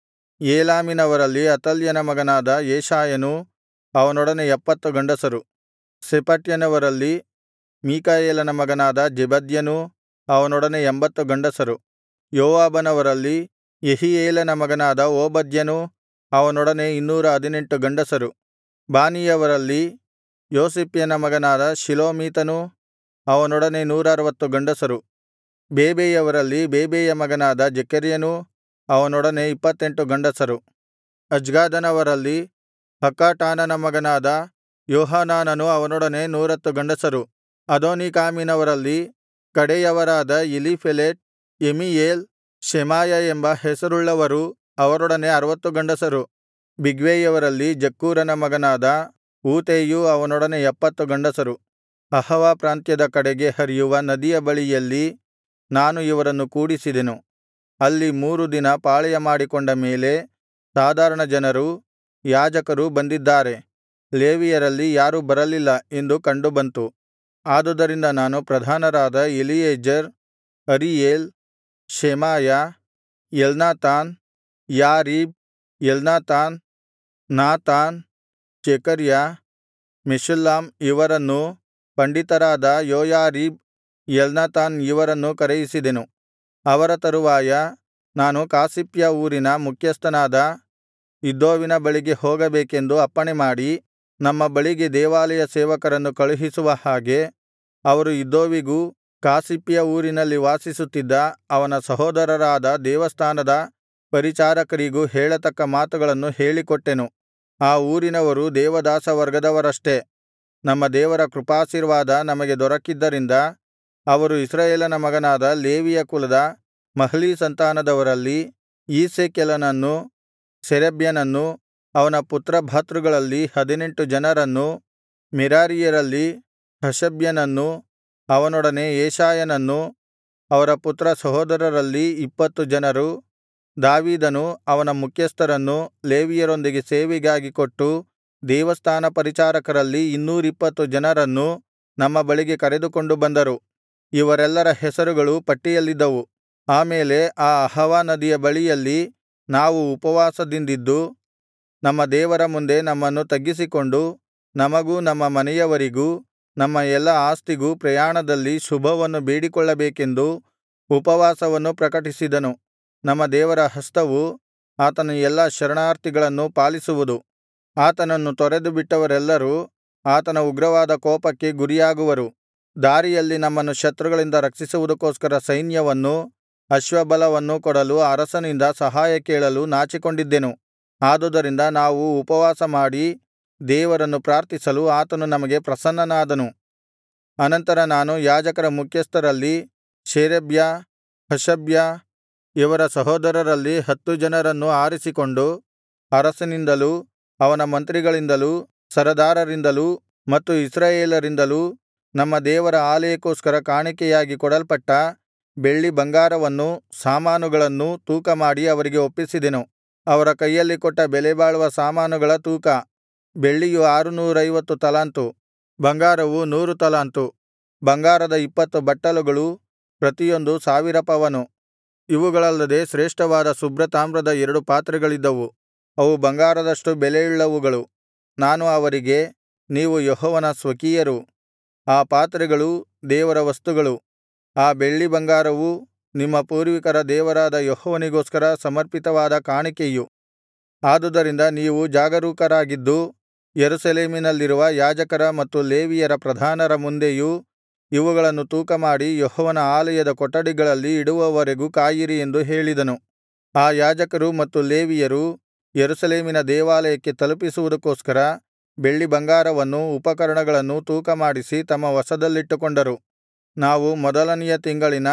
ಏಲಾಮಿನವರಲ್ಲಿ ಅತಲ್ಯನ ಮಗನಾದ ಯೆಶಾಯನೂ ಅವನೊಡನೆ ಎಪ್ಪತ್ತು ಗಂಡಸರು ಶೆಫಟ್ಯನವರಲ್ಲಿ ಮೀಕಾಯೇಲನ ಮಗನಾದ ಜೆಬದ್ಯನೂ ಅವನೊಡನೆ ಎಂಬತ್ತು ಗಂಡಸರು ಯೋವಾಬನವರಲ್ಲಿ ಯೆಹೀಯೇಲನ ಮಗನಾದ ಓಬದ್ಯನೂ ಅವನೊಡನೆ ಇನ್ನೂರ ಹದಿನೆಂಟು ಗಂಡಸರು ಬಾನಿಯವರಲ್ಲಿ ಯೋಸಿಫ್ಯನ ಮಗನಾದ ಶಿಲೋಮೀತನೂ ಅವನೊಡನೆ ನೂರಾರುವತ್ತು ಗಂಡಸರು ಬೇಬೈಯವರಲ್ಲಿ ಬೇಬೈಯ ಮಗನಾದ ಜೆಕರ್ಯನೂ ಅವನೊಡನೆ ಇಪ್ಪತ್ತೆಂಟು ಗಂಡಸರು ಅಜ್ಗಾದನವರಲ್ಲಿ ಹಕ್ಕಾಟಾನನ ಮಗನಾದ ಯೋಹಾನಾನನೂ ಅವನೊಡನೆ ನೂರತ್ತು ಗಂಡಸರು ಅದೋನೀಕಾಮಿನವರಲ್ಲಿ ಕಡೆಯವರಾದ ಎಲೀಫೆಲೆಟ್ ಎಮೀಯೇಲ್ ಶೆಮಾಯ ಎಂಬ ಹೆಸರುಳ್ಳವರು ಅವರೊಡನೆ ಅರವತ್ತು ಗಂಡಸರು ಬಿಗ್ವೈಯವರಲ್ಲಿ ಜಕ್ಕೂರನ ಮಗನಾದ ಊತೈಯೂ ಅವನೊಡನೆ ಎಪ್ಪತ್ತು ಗಂಡಸರು ಅಹವಾ ಪ್ರಾಂತ್ಯದ ಕಡೆಗೆ ಹರಿಯುವ ನದಿಯ ಬಳಿಯಲ್ಲಿ ನಾನು ಇವರನ್ನು ಕೂಡಿಸಿದೆನು ಅಲ್ಲಿ ಮೂರು ದಿನ ಪಾಳೆಯಮಾಡಿಕೊಂಡ ಮೇಲೆ ಸಾಧಾರಣ ಜನರೂ ಯಾಜಕರೂ ಬಂದಿದ್ದಾರೆ ಲೇವಿಯರಲ್ಲಿ ಯಾರೂ ಬರಲಿಲ್ಲ ಎಂದು ಕಂಡುಬಂತು ಆದುದರಿಂದ ನಾನು ಪ್ರಧಾನರಾದ Eliezer Ariel Shemaiah Elnathan Jarib Elnathan Nathan Zechariah Meshullam ಇವರನ್ನೂ ಪಂಡಿತರಾದ ಯೋಯಾರೀಬ್ ಎಲ್ನಾತಾನ್ ಇವರನ್ನೂ ಕರೆಯಿಸಿದೆನು ಅವರ ತರುವಾಯ ನಾನು ಕಾಸಿಫ್ಯ ಊರಿನ ಮುಖ್ಯಸ್ಥನಾದ ಇದ್ದೋವಿನ ಬಳಿಗೆ ಹೋಗಬೇಕೆಂದು ಅಪ್ಪಣೆಮಾಡಿ ನಮ್ಮ ಬಳಿಗೆ ದೇವಾಲಯ ಸೇವಕರನ್ನು ಕಳುಹಿಸುವ ಹಾಗೆ ಅವರು ಇದ್ದೋವಿಗೂ ಕಾಸಿಫ್ಯ ಊರಿನಲ್ಲಿ ವಾಸಿಸುತ್ತಿದ್ದ ಅವನ ಸಹೋದರರಾದ ದೇವಸ್ಥಾನದ ಪರಿಚಾರಕರಿಗೂ ಹೇಳತಕ್ಕ ಮಾತುಗಳನ್ನು ಹೇಳಿಕೊಟ್ಟೆನು ಆ ಊರಿನವರು ದೇವದಾಸವರ್ಗದವರಷ್ಟೆ ನಮ್ಮ ದೇವರ ಕೃಪಾಶೀರ್ವಾದ ನಮಗೆ ದೊರಕ್ಕಿದ್ದರಿಂದ ಅವರು ಇಸ್ರಾಯೇಲನ ಮಗನಾದ ಲೇವಿಯ ಕುಲದ ಮಹ್ಲೀ ಸಂತಾನದವರಲ್ಲಿ ಈಸ್ಸೆಕೆಲನನ್ನೂ ಶೇರೇಬ್ಯನನ್ನೂ ಅವನ ಪುತ್ರಭ್ರಾತೃಗಳಲ್ಲಿ ಹದಿನೆಂಟು ಜನರನ್ನೂ ಮೆರಾರೀಯರಲ್ಲಿ ಹಷಬ್ಯನನ್ನೂ ಅವನೊಡನೆ ಯೆಶಾಯನನ್ನೂ ಅವರ ಪುತ್ರ ಸಹೋದರರಲ್ಲಿ ಇಪ್ಪತ್ತು ಜನರು ದಾವೀದನು ಅವನ ಮುಖ್ಯಸ್ಥರನ್ನು ಲೇವಿಯರೊಂದಿಗೆ ಸೇವೆಗಾಗಿ ಕೊಟ್ಟು ದೇವಸ್ಥಾನ ಪರಿಚಾರಕರಲ್ಲಿ ಇನ್ನೂರಿಪ್ಪತ್ತು ಜನರನ್ನು ನಮ್ಮ ಬಳಿಗೆ ಕರೆದುಕೊಂಡು ಬಂದರು ಇವರೆಲ್ಲರ ಹೆಸರುಗಳು ಪಟ್ಟಿಯಲ್ಲಿದ್ದವು ಆ ಮೇಲೆ ಆ ಅಹವಾ ನದಿಯ ಬಳಿಯಲ್ಲಿ ನಾವು ಉಪವಾಸದಿಂದಿದ್ದು ನಮ್ಮ ದೇವರ ಮುಂದೆ ನಮ್ಮನ್ನು ತಗ್ಗಿಸಿಕೊಂಡು ನಮಗೂ ನಮ್ಮ ಮನೆಯವರಿಗೂ ನಮ್ಮ ಎಲ್ಲಾ ಆಸ್ತಿಗೂ ಪ್ರಯಾಣದಲ್ಲಿ ಶುಭವನ್ನು ಬೇಡಿಕೊಳ್ಳಬೇಕೆಂದು ಉಪವಾಸವನ್ನು ಪ್ರಕಟಿಸಿದನು ನಮ್ಮ ದೇವರ ಹಸ್ತವು ಆತನ ಎಲ್ಲಾ ಶರಣಾರ್ಥಿಗಳನ್ನು ಪಾಲಿಸುವುದು ಆತನನ್ನು ತೊರೆದುಬಿಟ್ಟವರೆಲ್ಲರೂ ಆತನ ಉಗ್ರವಾದ ಕೋಪಕ್ಕೆ ಗುರಿಯಾಗುವರು ದಾರಿಯಲ್ಲಿ ನಮ್ಮನ್ನು ಶತ್ರುಗಳಿಂದ ರಕ್ಷಿಸುವುದಕ್ಕೋಸ್ಕರ ಸೈನ್ಯವನ್ನೂ ಅಶ್ವಬಲವನ್ನೂ ಕೊಡಲು ಅರಸನಿಂದ ಸಹಾಯ ಕೇಳಲು ನಾಚಿಕೊಂಡಿದ್ದೆನು ಆದುದರಿಂದ ನಾವು ಉಪವಾಸಮಾಡಿ ದೇವರನ್ನು ಪ್ರಾರ್ಥಿಸಲು ಆತನು ನಮಗೆ ಪ್ರಸನ್ನನಾದನು ಅನಂತರ ನಾನು ಯಾಜಕರ ಮುಖ್ಯಸ್ಥರಲ್ಲಿ ಶೇರೇಬ್ಯ ಹಷಬ್ಯ ಇವರ ಸಹೋದರರಲ್ಲಿ ಹತ್ತು ಜನರನ್ನು ಆರಿಸಿಕೊಂಡು ಅರಸನಿಂದಲೂ ಅವನ ಮಂತ್ರಿಗಳಿಂದಲೂ ಸರದಾರರಿಂದಲೂ ಮತ್ತು ಇಸ್ರಾಯೇಲರಿಂದಲೂ ನಮ್ಮ ದೇವರ ಆಲಯಕ್ಕೋಸ್ಕರ ಕಾಣಿಕೆಯಾಗಿ ಕೊಡಲ್ಪಟ್ಟ ಬೆಳ್ಳಿ ಬಂಗಾರವನ್ನೂ ಸಾಮಾನುಗಳನ್ನೂ ತೂಕಮಾಡಿ ಅವರಿಗೆ ಒಪ್ಪಿಸಿದೆನು ಅವರ ಕೈಯಲ್ಲಿ ಕೊಟ್ಟ ಬೆಲೆಬಾಳುವ ಸಾಮಾನುಗಳ ತೂಕ ಬೆಳ್ಳಿಯು ಆರುನೂರೈವತ್ತು ತಲಾಂತು ಬಂಗಾರವು ನೂರು ತಲಾಂತು ಬಂಗಾರದ ಇಪ್ಪತ್ತು ಬಟ್ಟಲುಗಳು ಪ್ರತಿಯೊಂದು ಸಾವಿರ ಪವನು ಇವುಗಳಲ್ಲದೆ ಶ್ರೇಷ್ಠವಾದ ಶುಭ್ರತಾಮ್ರದ ಎರಡು ಪಾತ್ರೆಗಳಿದ್ದವು ಅವು ಬಂಗಾರದಷ್ಟು ಬೆಲೆಯುಳ್ಳವುಗಳು ನಾನು ಅವರಿಗೆ ನೀವು ಯೆಹೋವನ ಸ್ವಕೀಯರು ಆ ಪಾತ್ರೆಗಳೂ ದೇವರ ವಸ್ತುಗಳು ಆ ಬೆಳ್ಳಿ ಬಂಗಾರವೂ ನಿಮ್ಮ ಪೂರ್ವಿಕರ ದೇವರಾದ ಯೆಹೋವನಿಗೋಸ್ಕರ ಸಮರ್ಪಿತವಾದ ಕಾಣಿಕೆಯು ಆದುದರಿಂದ ನೀವು ಜಾಗರೂಕರಾಗಿದ್ದು ಯೆರೂಸಲೇಮಿನಲ್ಲಿರುವ ಯಾಜಕರ ಮತ್ತು ಲೇವಿಯರ ಪ್ರಧಾನರ ಮುಂದೆಯೂ ಇವುಗಳನ್ನು ತೂಕಮಾಡಿ ಯೆಹೋವನ ಆಲಯದ ಕೊಠಡಿಗಳಲ್ಲಿ ಇಡುವವರೆಗೂ ಕಾಯಿರಿ ಎಂದು ಹೇಳಿದನು ಆ ಯಾಜಕರೂ ಮತ್ತು ಲೇವಿಯರೂ ಯೆರೂಸಲೇಮಿನ ದೇವಾಲಯಕ್ಕೆ ತಲುಪಿಸುವುದಕ್ಕೋಸ್ಕರ ಬೆಳ್ಳಿ ಬಂಗಾರವನ್ನೂ ಉಪಕರಣಗಳನ್ನೂ ತೂಕಮಾಡಿಸಿ ತಮ್ಮ ವಶದಲ್ಲಿಟ್ಟುಕೊಂಡರು ನಾವು ಮೊದಲನೆಯ ತಿಂಗಳಿನ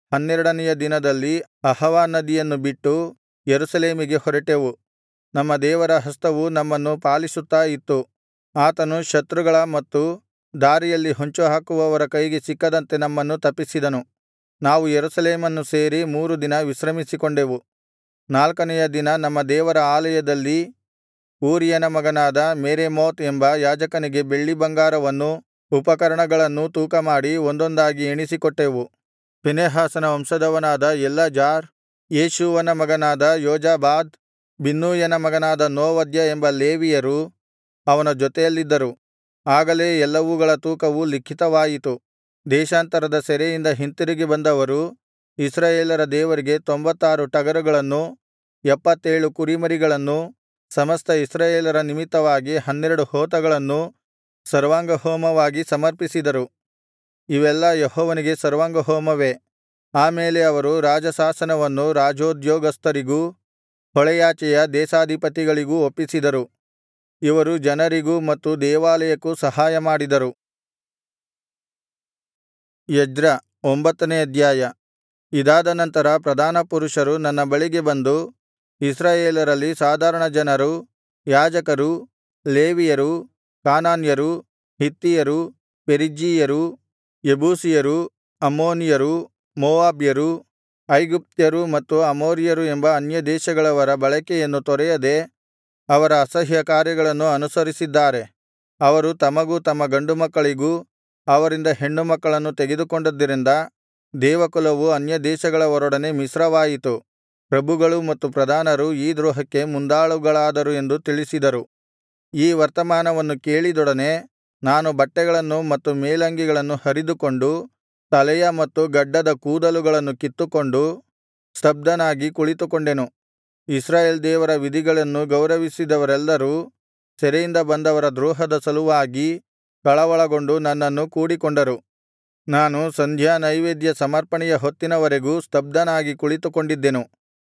ಹನ್ನೆರಡನೆಯ ದಿನದಲ್ಲಿ ಅಹವಾ ನದಿಯನ್ನು ಬಿಟ್ಟು ಯೆರೂಸಲೇಮಿಗೆ ಹೊರಟೆವು ನಮ್ಮ ದೇವರ ಹಸ್ತವು ನಮ್ಮನ್ನು ಪಾಲಿಸುತ್ತಾ ಇತ್ತು ಆತನು ಶತ್ರುಗಳ ಮತ್ತು ದಾರಿಯಲ್ಲಿ ಹೊಂಚುಹಾಕುವವರ ಕೈಗೆ ಸಿಕ್ಕದಂತೆ ನಮ್ಮನ್ನು ತಪ್ಪಿಸಿದನು ನಾವು ಯೆರೂಸಲೇಮನ್ನು ಸೇರಿ ಮೂರು ದಿನ ವಿಶ್ರಮಿಸಿಕೊಂಡೆವು ನಾಲ್ಕನೆಯ ದಿನ ನಮ್ಮ ದೇವರ ಆಲಯದಲ್ಲಿ ಊರಿಯನ ಮಗನಾದ ಮೆರೇಮೋತ್ ಎಂಬ ಯಾಜಕನಿಗೆ ಬೆಳ್ಳಿಬಂಗಾರವನ್ನೂ ಉಪಕರಣಗಳನ್ನೂ ತೂಕಮಾಡಿ ಒಂದೊಂದಾಗಿ ಎಣಿಸಿಕೊಟ್ಟೆವು ಫೀನೆಹಾಸನ ವಂಶದವನಾದ ಎಲ್ಲಾಜಾರ್ ಯೇಷೂವನ ಮಗನಾದ ಯೋಜಾಬಾದ್ ಬಿನ್ನೂಯನ ಮಗನಾದ ನೋವದ್ಯ ಎಂಬ ಲೇವಿಯರು ಅವನ ಜೊತೆಯಲ್ಲಿದ್ದರು ಆಗಲೇ ಎಲ್ಲವುಗಳ ತೂಕವು ಲಿಖಿತವಾಯಿತು ದೇಶಾಂತರದ ಸೆರೆಯಿಂದ ಹಿಂತಿರುಗಿ ಬಂದವರು ಇಸ್ರಾಯೇಲರ ದೇವರಿಗೆ ತೊಂಬತ್ತಾರು ಟಗರುಗಳನ್ನೂ ಎಪ್ಪತ್ತೇಳು ಕುರಿಮರಿಗಳನ್ನೂ ಸಮಸ್ತ ಇಸ್ರಾಯೇಲರ ನಿಮಿತ್ತವಾಗಿ ಹನ್ನೆರಡು ಹೋತಗಳನ್ನೂ ಸರ್ವಾಂಗಹೋಮವಾಗಿ ಸಮರ್ಪಿಸಿದರು ಇವೆಲ್ಲಾ ಯೆಹೋವನಿಗೆ ಸರ್ವಾಂಗಹೋಮವೇ ಆ ಮೇಲೆ ಅವರು ರಾಜಶಾಸನವನ್ನು ರಾಜೋದ್ಯೋಗಸ್ಥರಿಗೂ ಹೊಳೆಯಾಚೆಯ ದೇಶಾಧಿಪತಿಗಳಿಗೂ ಒಪ್ಪಿಸಿದರು ಇವರು ಜನರಿಗೂ ಮತ್ತು ದೇವಾಲಯಕ್ಕೂ ಸಹಾಯಮಾಡಿದರು ಎಜ್ರ ಒಂಬತ್ತನೇ ಅಧ್ಯಾಯ ಇದಾದ ನಂತರ ಪ್ರಧಾನಪುರುಷರು ನನ್ನ ಬಳಿಗೆ ಬಂದು ಇಸ್ರಾಯೇಲರಲ್ಲಿ ಸಾಧಾರಣ ಜನರು ಯಾಜಕರು ಲೇವಿಯರು ಕಾನಾನ್ಯರು ಹಿತ್ತಿಯರು ಪೆರಿಜ್ಜೀಯರು ಯೆಬೂಸಿಯರು ಅಮ್ಮೋನಿಯರು ಮೋವಾಬ್ಯರು ಐಗುಪ್ತ್ಯರು ಮತ್ತು ಅಮೋರಿಯರು ಎಂಬ ಅನ್ಯದೇಶಗಳವರ ಬಳಕೆಯನ್ನು ತೊರೆಯದೆ ಅವರ ಅಸಹ್ಯ ಕಾರ್ಯಗಳನ್ನು ಅನುಸರಿಸಿದ್ದಾರೆ ಅವರು ತಮಗೂ ತಮ್ಮ ಗಂಡುಮಕ್ಕಳಿಗೂ ಅವರಿಂದ ಹೆಣ್ಣುಮಕ್ಕಳನ್ನು ತೆಗೆದುಕೊಂಡದ್ದರಿಂದ ದೇವಕುಲವು ಅನ್ಯದೇಶಗಳವರೊಡನೆ ಮಿಶ್ರವಾಯಿತು ಪ್ರಭುಗಳು ಮತ್ತು ಪ್ರಧಾನರು ಈ ದ್ರೋಹಕ್ಕೆ ಮುಂದಾಳುಗಳಾದರು ಎಂದು ತಿಳಿಸಿದರು ಈ ವರ್ತಮಾನವನ್ನು ಕೇಳಿದೊಡನೆ ನಾನು ಬಟ್ಟೆಗಳನ್ನು ಮತ್ತು ಮೇಲಂಗಿಗಳನ್ನು ಹರಿದುಕೊಂಡು ತಲೆಯ ಮತ್ತು ಗಡ್ಡದ ಕೂದಲುಗಳನ್ನು ಕಿತ್ತುಕೊಂಡು ಸ್ತಬ್ಧನಾಗಿ ಕುಳಿತುಕೊಂಡೆನು ಇಸ್ರಾಯೇಲ್ ದೇವರ ವಿಧಿಗಳನ್ನು ಗೌರವಿಸಿದವರೆಲ್ಲರೂ ಸೆರೆಯಿಂದ ಬಂದವರ ದ್ರೋಹದ ಸಲುವಾಗಿ ಕಳವಳಗೊಂಡು ನನ್ನನ್ನು ಕೂಡಿಕೊಂಡರು ನಾನು ಸಂಧ್ಯಾನೈವೇದ್ಯ ಸಮರ್ಪಣೆಯ ಹೊತ್ತಿನವರೆಗೂ ಸ್ತಬ್ಧನಾಗಿ ಕುಳಿತುಕೊಂಡಿದ್ದೆನು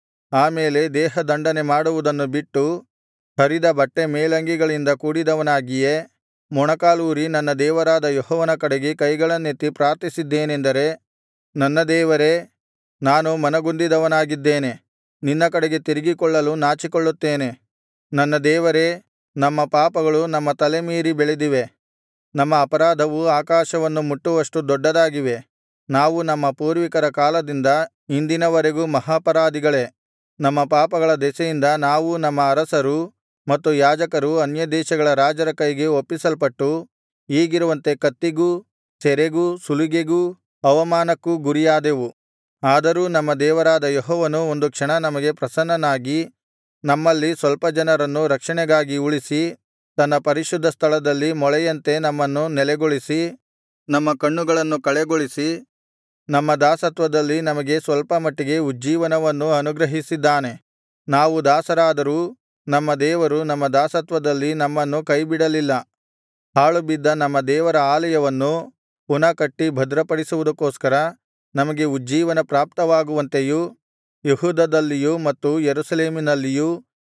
ಆ ಮೇಲೆ ದೇಹದಂಡನೆ ಮಾಡುವುದನ್ನು ಬಿಟ್ಟು ಹರಿದ ಬಟ್ಟೆ ಮೇಲಂಗಿಗಳಿಂದ ಕೂಡಿದವನಾಗಿಯೇ ಮೊಣಕಾಲೂರಿ ನನ್ನ ದೇವರಾದ ಯೆಹೋವನ ಕಡೆಗೆ ಕೈಗಳನ್ನೆತ್ತಿ ಪ್ರಾರ್ಥಿಸಿದ್ದೇನೆಂದರೆ ನನ್ನ ದೇವರೇ ನಾನು ಮನಗುಂದಿದವನಾಗಿದ್ದೇನೆ ನಿನ್ನ ಕಡೆಗೆ ತಿರುಗಿಕೊಳ್ಳಲು ನಾಚಿಕೊಳ್ಳುತ್ತೇನೆ ನನ್ನ ದೇವರೇ ನಮ್ಮ ಪಾಪಗಳು ನಮ್ಮ ತಲೆಮೀರಿ ಬೆಳೆದಿವೆ ನಮ್ಮ ಅಪರಾಧವು ಆಕಾಶವನ್ನು ಮುಟ್ಟುವಷ್ಟು ದೊಡ್ಡದಾಗಿವೆ ನಾವು ನಮ್ಮ ಪೂರ್ವಿಕರ ಕಾಲದಿಂದ ಇಂದಿನವರೆಗೂ ಮಹಾಪರಾಧಿಗಳೇ ನಮ್ಮ ಪಾಪಗಳ ದೆಸೆಯಿಂದ ನಾವೂ ನಮ್ಮ ಅರಸರೂ ಮತ್ತು ಯಾಜಕರೂ ಅನ್ಯದೇಶಗಳ ರಾಜರ ಕೈಗೆ ಒಪ್ಪಿಸಲ್ಪಟ್ಟು ಈಗಿರುವಂತೆ ಕತ್ತಿಗೂ ಸೆರೆಗೂ ಸುಲಿಗೆಗೂ ಅವಮಾನಕ್ಕೂ ಗುರಿಯಾದೆವು ಆದರೂ ನಮ್ಮ ದೇವರಾದ ಯೆಹೋವನು ಒಂದು ಕ್ಷಣ ನಮಗೆ ಪ್ರಸನ್ನನಾಗಿ ನಮ್ಮಲ್ಲಿ ಸ್ವಲ್ಪ ಜನರನ್ನು ರಕ್ಷಣೆಗಾಗಿ ಉಳಿಸಿ ತನ್ನ ಪರಿಶುದ್ಧ ಸ್ಥಳದಲ್ಲಿ ಮೊಳೆಯಂತೆ ನಮ್ಮನ್ನು ನೆಲೆಗೊಳಿಸಿ ನಮ್ಮ ಕಣ್ಣುಗಳನ್ನು ಕಳೆಗೊಳಿಸಿ ನಮ್ಮ ದಾಸತ್ವದಲ್ಲಿ ನಮಗೆ ಸ್ವಲ್ಪ ಮಟ್ಟಿಗೆ ಉಜ್ಜೀವನವನ್ನು ಅನುಗ್ರಹಿಸಿದ್ದಾನೆ ನಾವು ದಾಸರಾದರೂ ನಮ್ಮ ದೇವರು ನಮ್ಮ ದಾಸತ್ವದಲ್ಲಿ ನಮ್ಮನ್ನು ಕೈಬಿಡಲಿಲ್ಲ ಹಾಳುಬಿದ್ದ ನಮ್ಮ ದೇವರ ಆಲಯವನ್ನು ಪುನಃ ಕಟ್ಟಿ ಭದ್ರಪಡಿಸುವುದಕ್ಕೋಸ್ಕರ ನಮಗೆ ಉಜ್ಜೀವನ ಪ್ರಾಪ್ತವಾಗುವಂತೆಯೂ ಯೆಹೂದದಲ್ಲಿಯೂ ಮತ್ತು ಯೆರೂಸಲೇಮಿನಲ್ಲಿಯೂ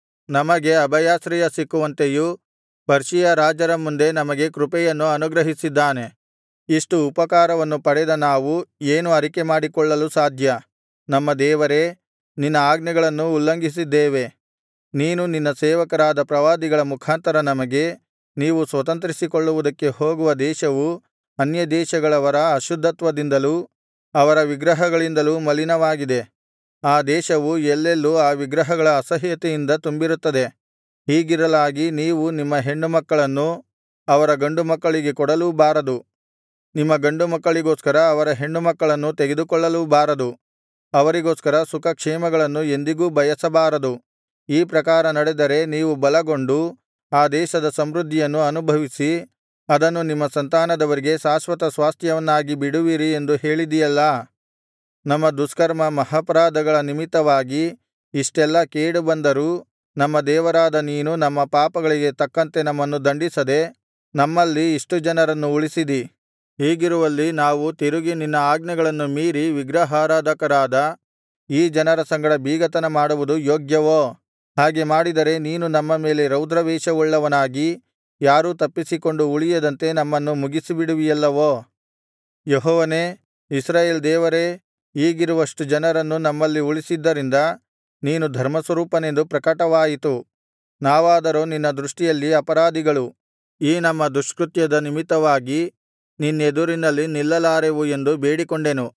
ನಮಗೆ ಅಭಯಾಶ್ರಯ ಸಿಕ್ಕುವಂತೆಯೂ ಪರ್ಷಿಯ ರಾಜರ ಮುಂದೆ ನಮಗೆ ಕೃಪೆಯನ್ನು ಅನುಗ್ರಹಿಸಿದ್ದಾನೆ ಇಷ್ಟು ಉಪಕಾರವನ್ನು ಪಡೆದ ನಾವು ಏನು ಅರಿಕೆಮಾಡಿಕೊಳ್ಳಲು ಸಾಧ್ಯ ನಮ್ಮ ದೇವರೇ ನಿನ್ನ ಆಜ್ಞೆಗಳನ್ನು ಉಲ್ಲಂಘಿಸಿದ್ದೇವೆ ನೀನು ನಿನ್ನ ಸೇವಕರಾದ ಪ್ರವಾದಿಗಳ ಮುಖಾಂತರ ನಮಗೆ ನೀವು ಸ್ವತಂತ್ರಿಸಿಕೊಳ್ಳುವುದಕ್ಕೆ ಹೋಗುವ ದೇಶವು ಅನ್ಯದೇಶಗಳವರ ಅಶುದ್ಧತ್ವದಿಂದಲೂ ಅವರ ವಿಗ್ರಹಗಳಿಂದಲೂ ಮಲಿನವಾಗಿದೆ ಆ ದೇಶವು ಎಲ್ಲೆಲ್ಲೂ ಆ ವಿಗ್ರಹಗಳ ಅಸಹ್ಯತೆಯಿಂದ ತುಂಬಿರುತ್ತದೆ ಹೀಗಿರಲಾಗಿ ನೀವು ನಿಮ್ಮ ಹೆಣ್ಣುಮಕ್ಕಳನ್ನು ಅವರ ಗಂಡುಮಕ್ಕಳಿಗೆ ಕೊಡಲೂ ಬಾರದು ನಿಮ್ಮ ಗಂಡುಮಕ್ಕಳಿಗೋಸ್ಕರ ಅವರ ಹೆಣ್ಣುಮಕ್ಕಳನ್ನು ತೆಗೆದುಕೊಳ್ಳಲೂ ಬಾರದು ಅವರಿಗೋಸ್ಕರ ಸುಖಕ್ಷೇಮಗಳನ್ನು ಎಂದಿಗೂ ಬಯಸಬಾರದು ಈ ಪ್ರಕಾರ ನಡೆದರೆ ನೀವು ಬಲಗೊಂಡು ಆ ದೇಶದ ಸಮೃದ್ಧಿಯನ್ನು ಅನುಭವಿಸಿ ಅದನ್ನು ನಿಮ್ಮ ಸಂತಾನದವರಿಗೆ ಶಾಶ್ವತ ಸ್ವಾಸ್ತ್ಯವನ್ನಾಗಿ ಬಿಡುವಿರಿ ಎಂದು ಹೇಳಿದಿಯಲ್ಲಾ ನಮ್ಮ ದುಷ್ಕರ್ಮ ಮಹಾಪರಾಧಗಳ ನಿಮಿತ್ತವಾಗಿ ಇಷ್ಟೆಲ್ಲಾ ಕೇಡು ಬಂದರೂ ನಮ್ಮ ದೇವರಾದ ನೀನು ನಮ್ಮ ಪಾಪಗಳಿಗೆ ತಕ್ಕಂತೆ ನಮ್ಮನ್ನು ದಂಡಿಸದೆ ನಮ್ಮಲ್ಲಿ ಇಷ್ಟು ಜನರನ್ನು ಉಳಿಸಿದಿ ಹೀಗಿರುವಲ್ಲಿ ನಾವು ತಿರುಗಿ ನಿನ್ನ ಆಜ್ಞೆಗಳನ್ನು ಮೀರಿ ವಿಗ್ರಹಾರಾಧಕರಾದ ಈ ಜನರ ಸಂಗಡ ಬೀಗತನ ಮಾಡುವುದು ಯೋಗ್ಯವೋ ಹಾಗೆ ಮಾಡಿದರೆ ನೀನು ನಮ್ಮ ಮೇಲೆ ರೌದ್ರವೇಷವುಳ್ಳವನಾಗಿ ಯಾರೂ ತಪ್ಪಿಸಿಕೊಂಡು ಉಳಿಯದಂತೆ ನಮ್ಮನ್ನು ಮುಗಿಸಿಬಿಡುವಿಯಲ್ಲವೋ ಯೆಹೋವನೇ ಇಸ್ರಾಯೇಲ್ ದೇವರೇ ಈಗಿರುವಷ್ಟು ಜನರನ್ನು ನಮ್ಮಲ್ಲಿ ಉಳಿಸಿದ್ದರಿಂದ ನೀನು ಧರ್ಮಸ್ವರೂಪನೆಂದು ಪ್ರಕಟವಾಯಿತು ನಾವಾದರೋ ನಿನ್ನ ದೃಷ್ಟಿಯಲ್ಲಿ ಅಪರಾಧಿಗಳು ಈ ನಮ್ಮ ದುಷ್ಕೃತ್ಯದ ನಿಮಿತ್ತವಾಗಿ ನಿನ್ನೆದುರಿನಲ್ಲಿ ನಿಲ್ಲಲಾರೆವು ಎಂದು ಬೇಡಿಕೊಂಡೆನು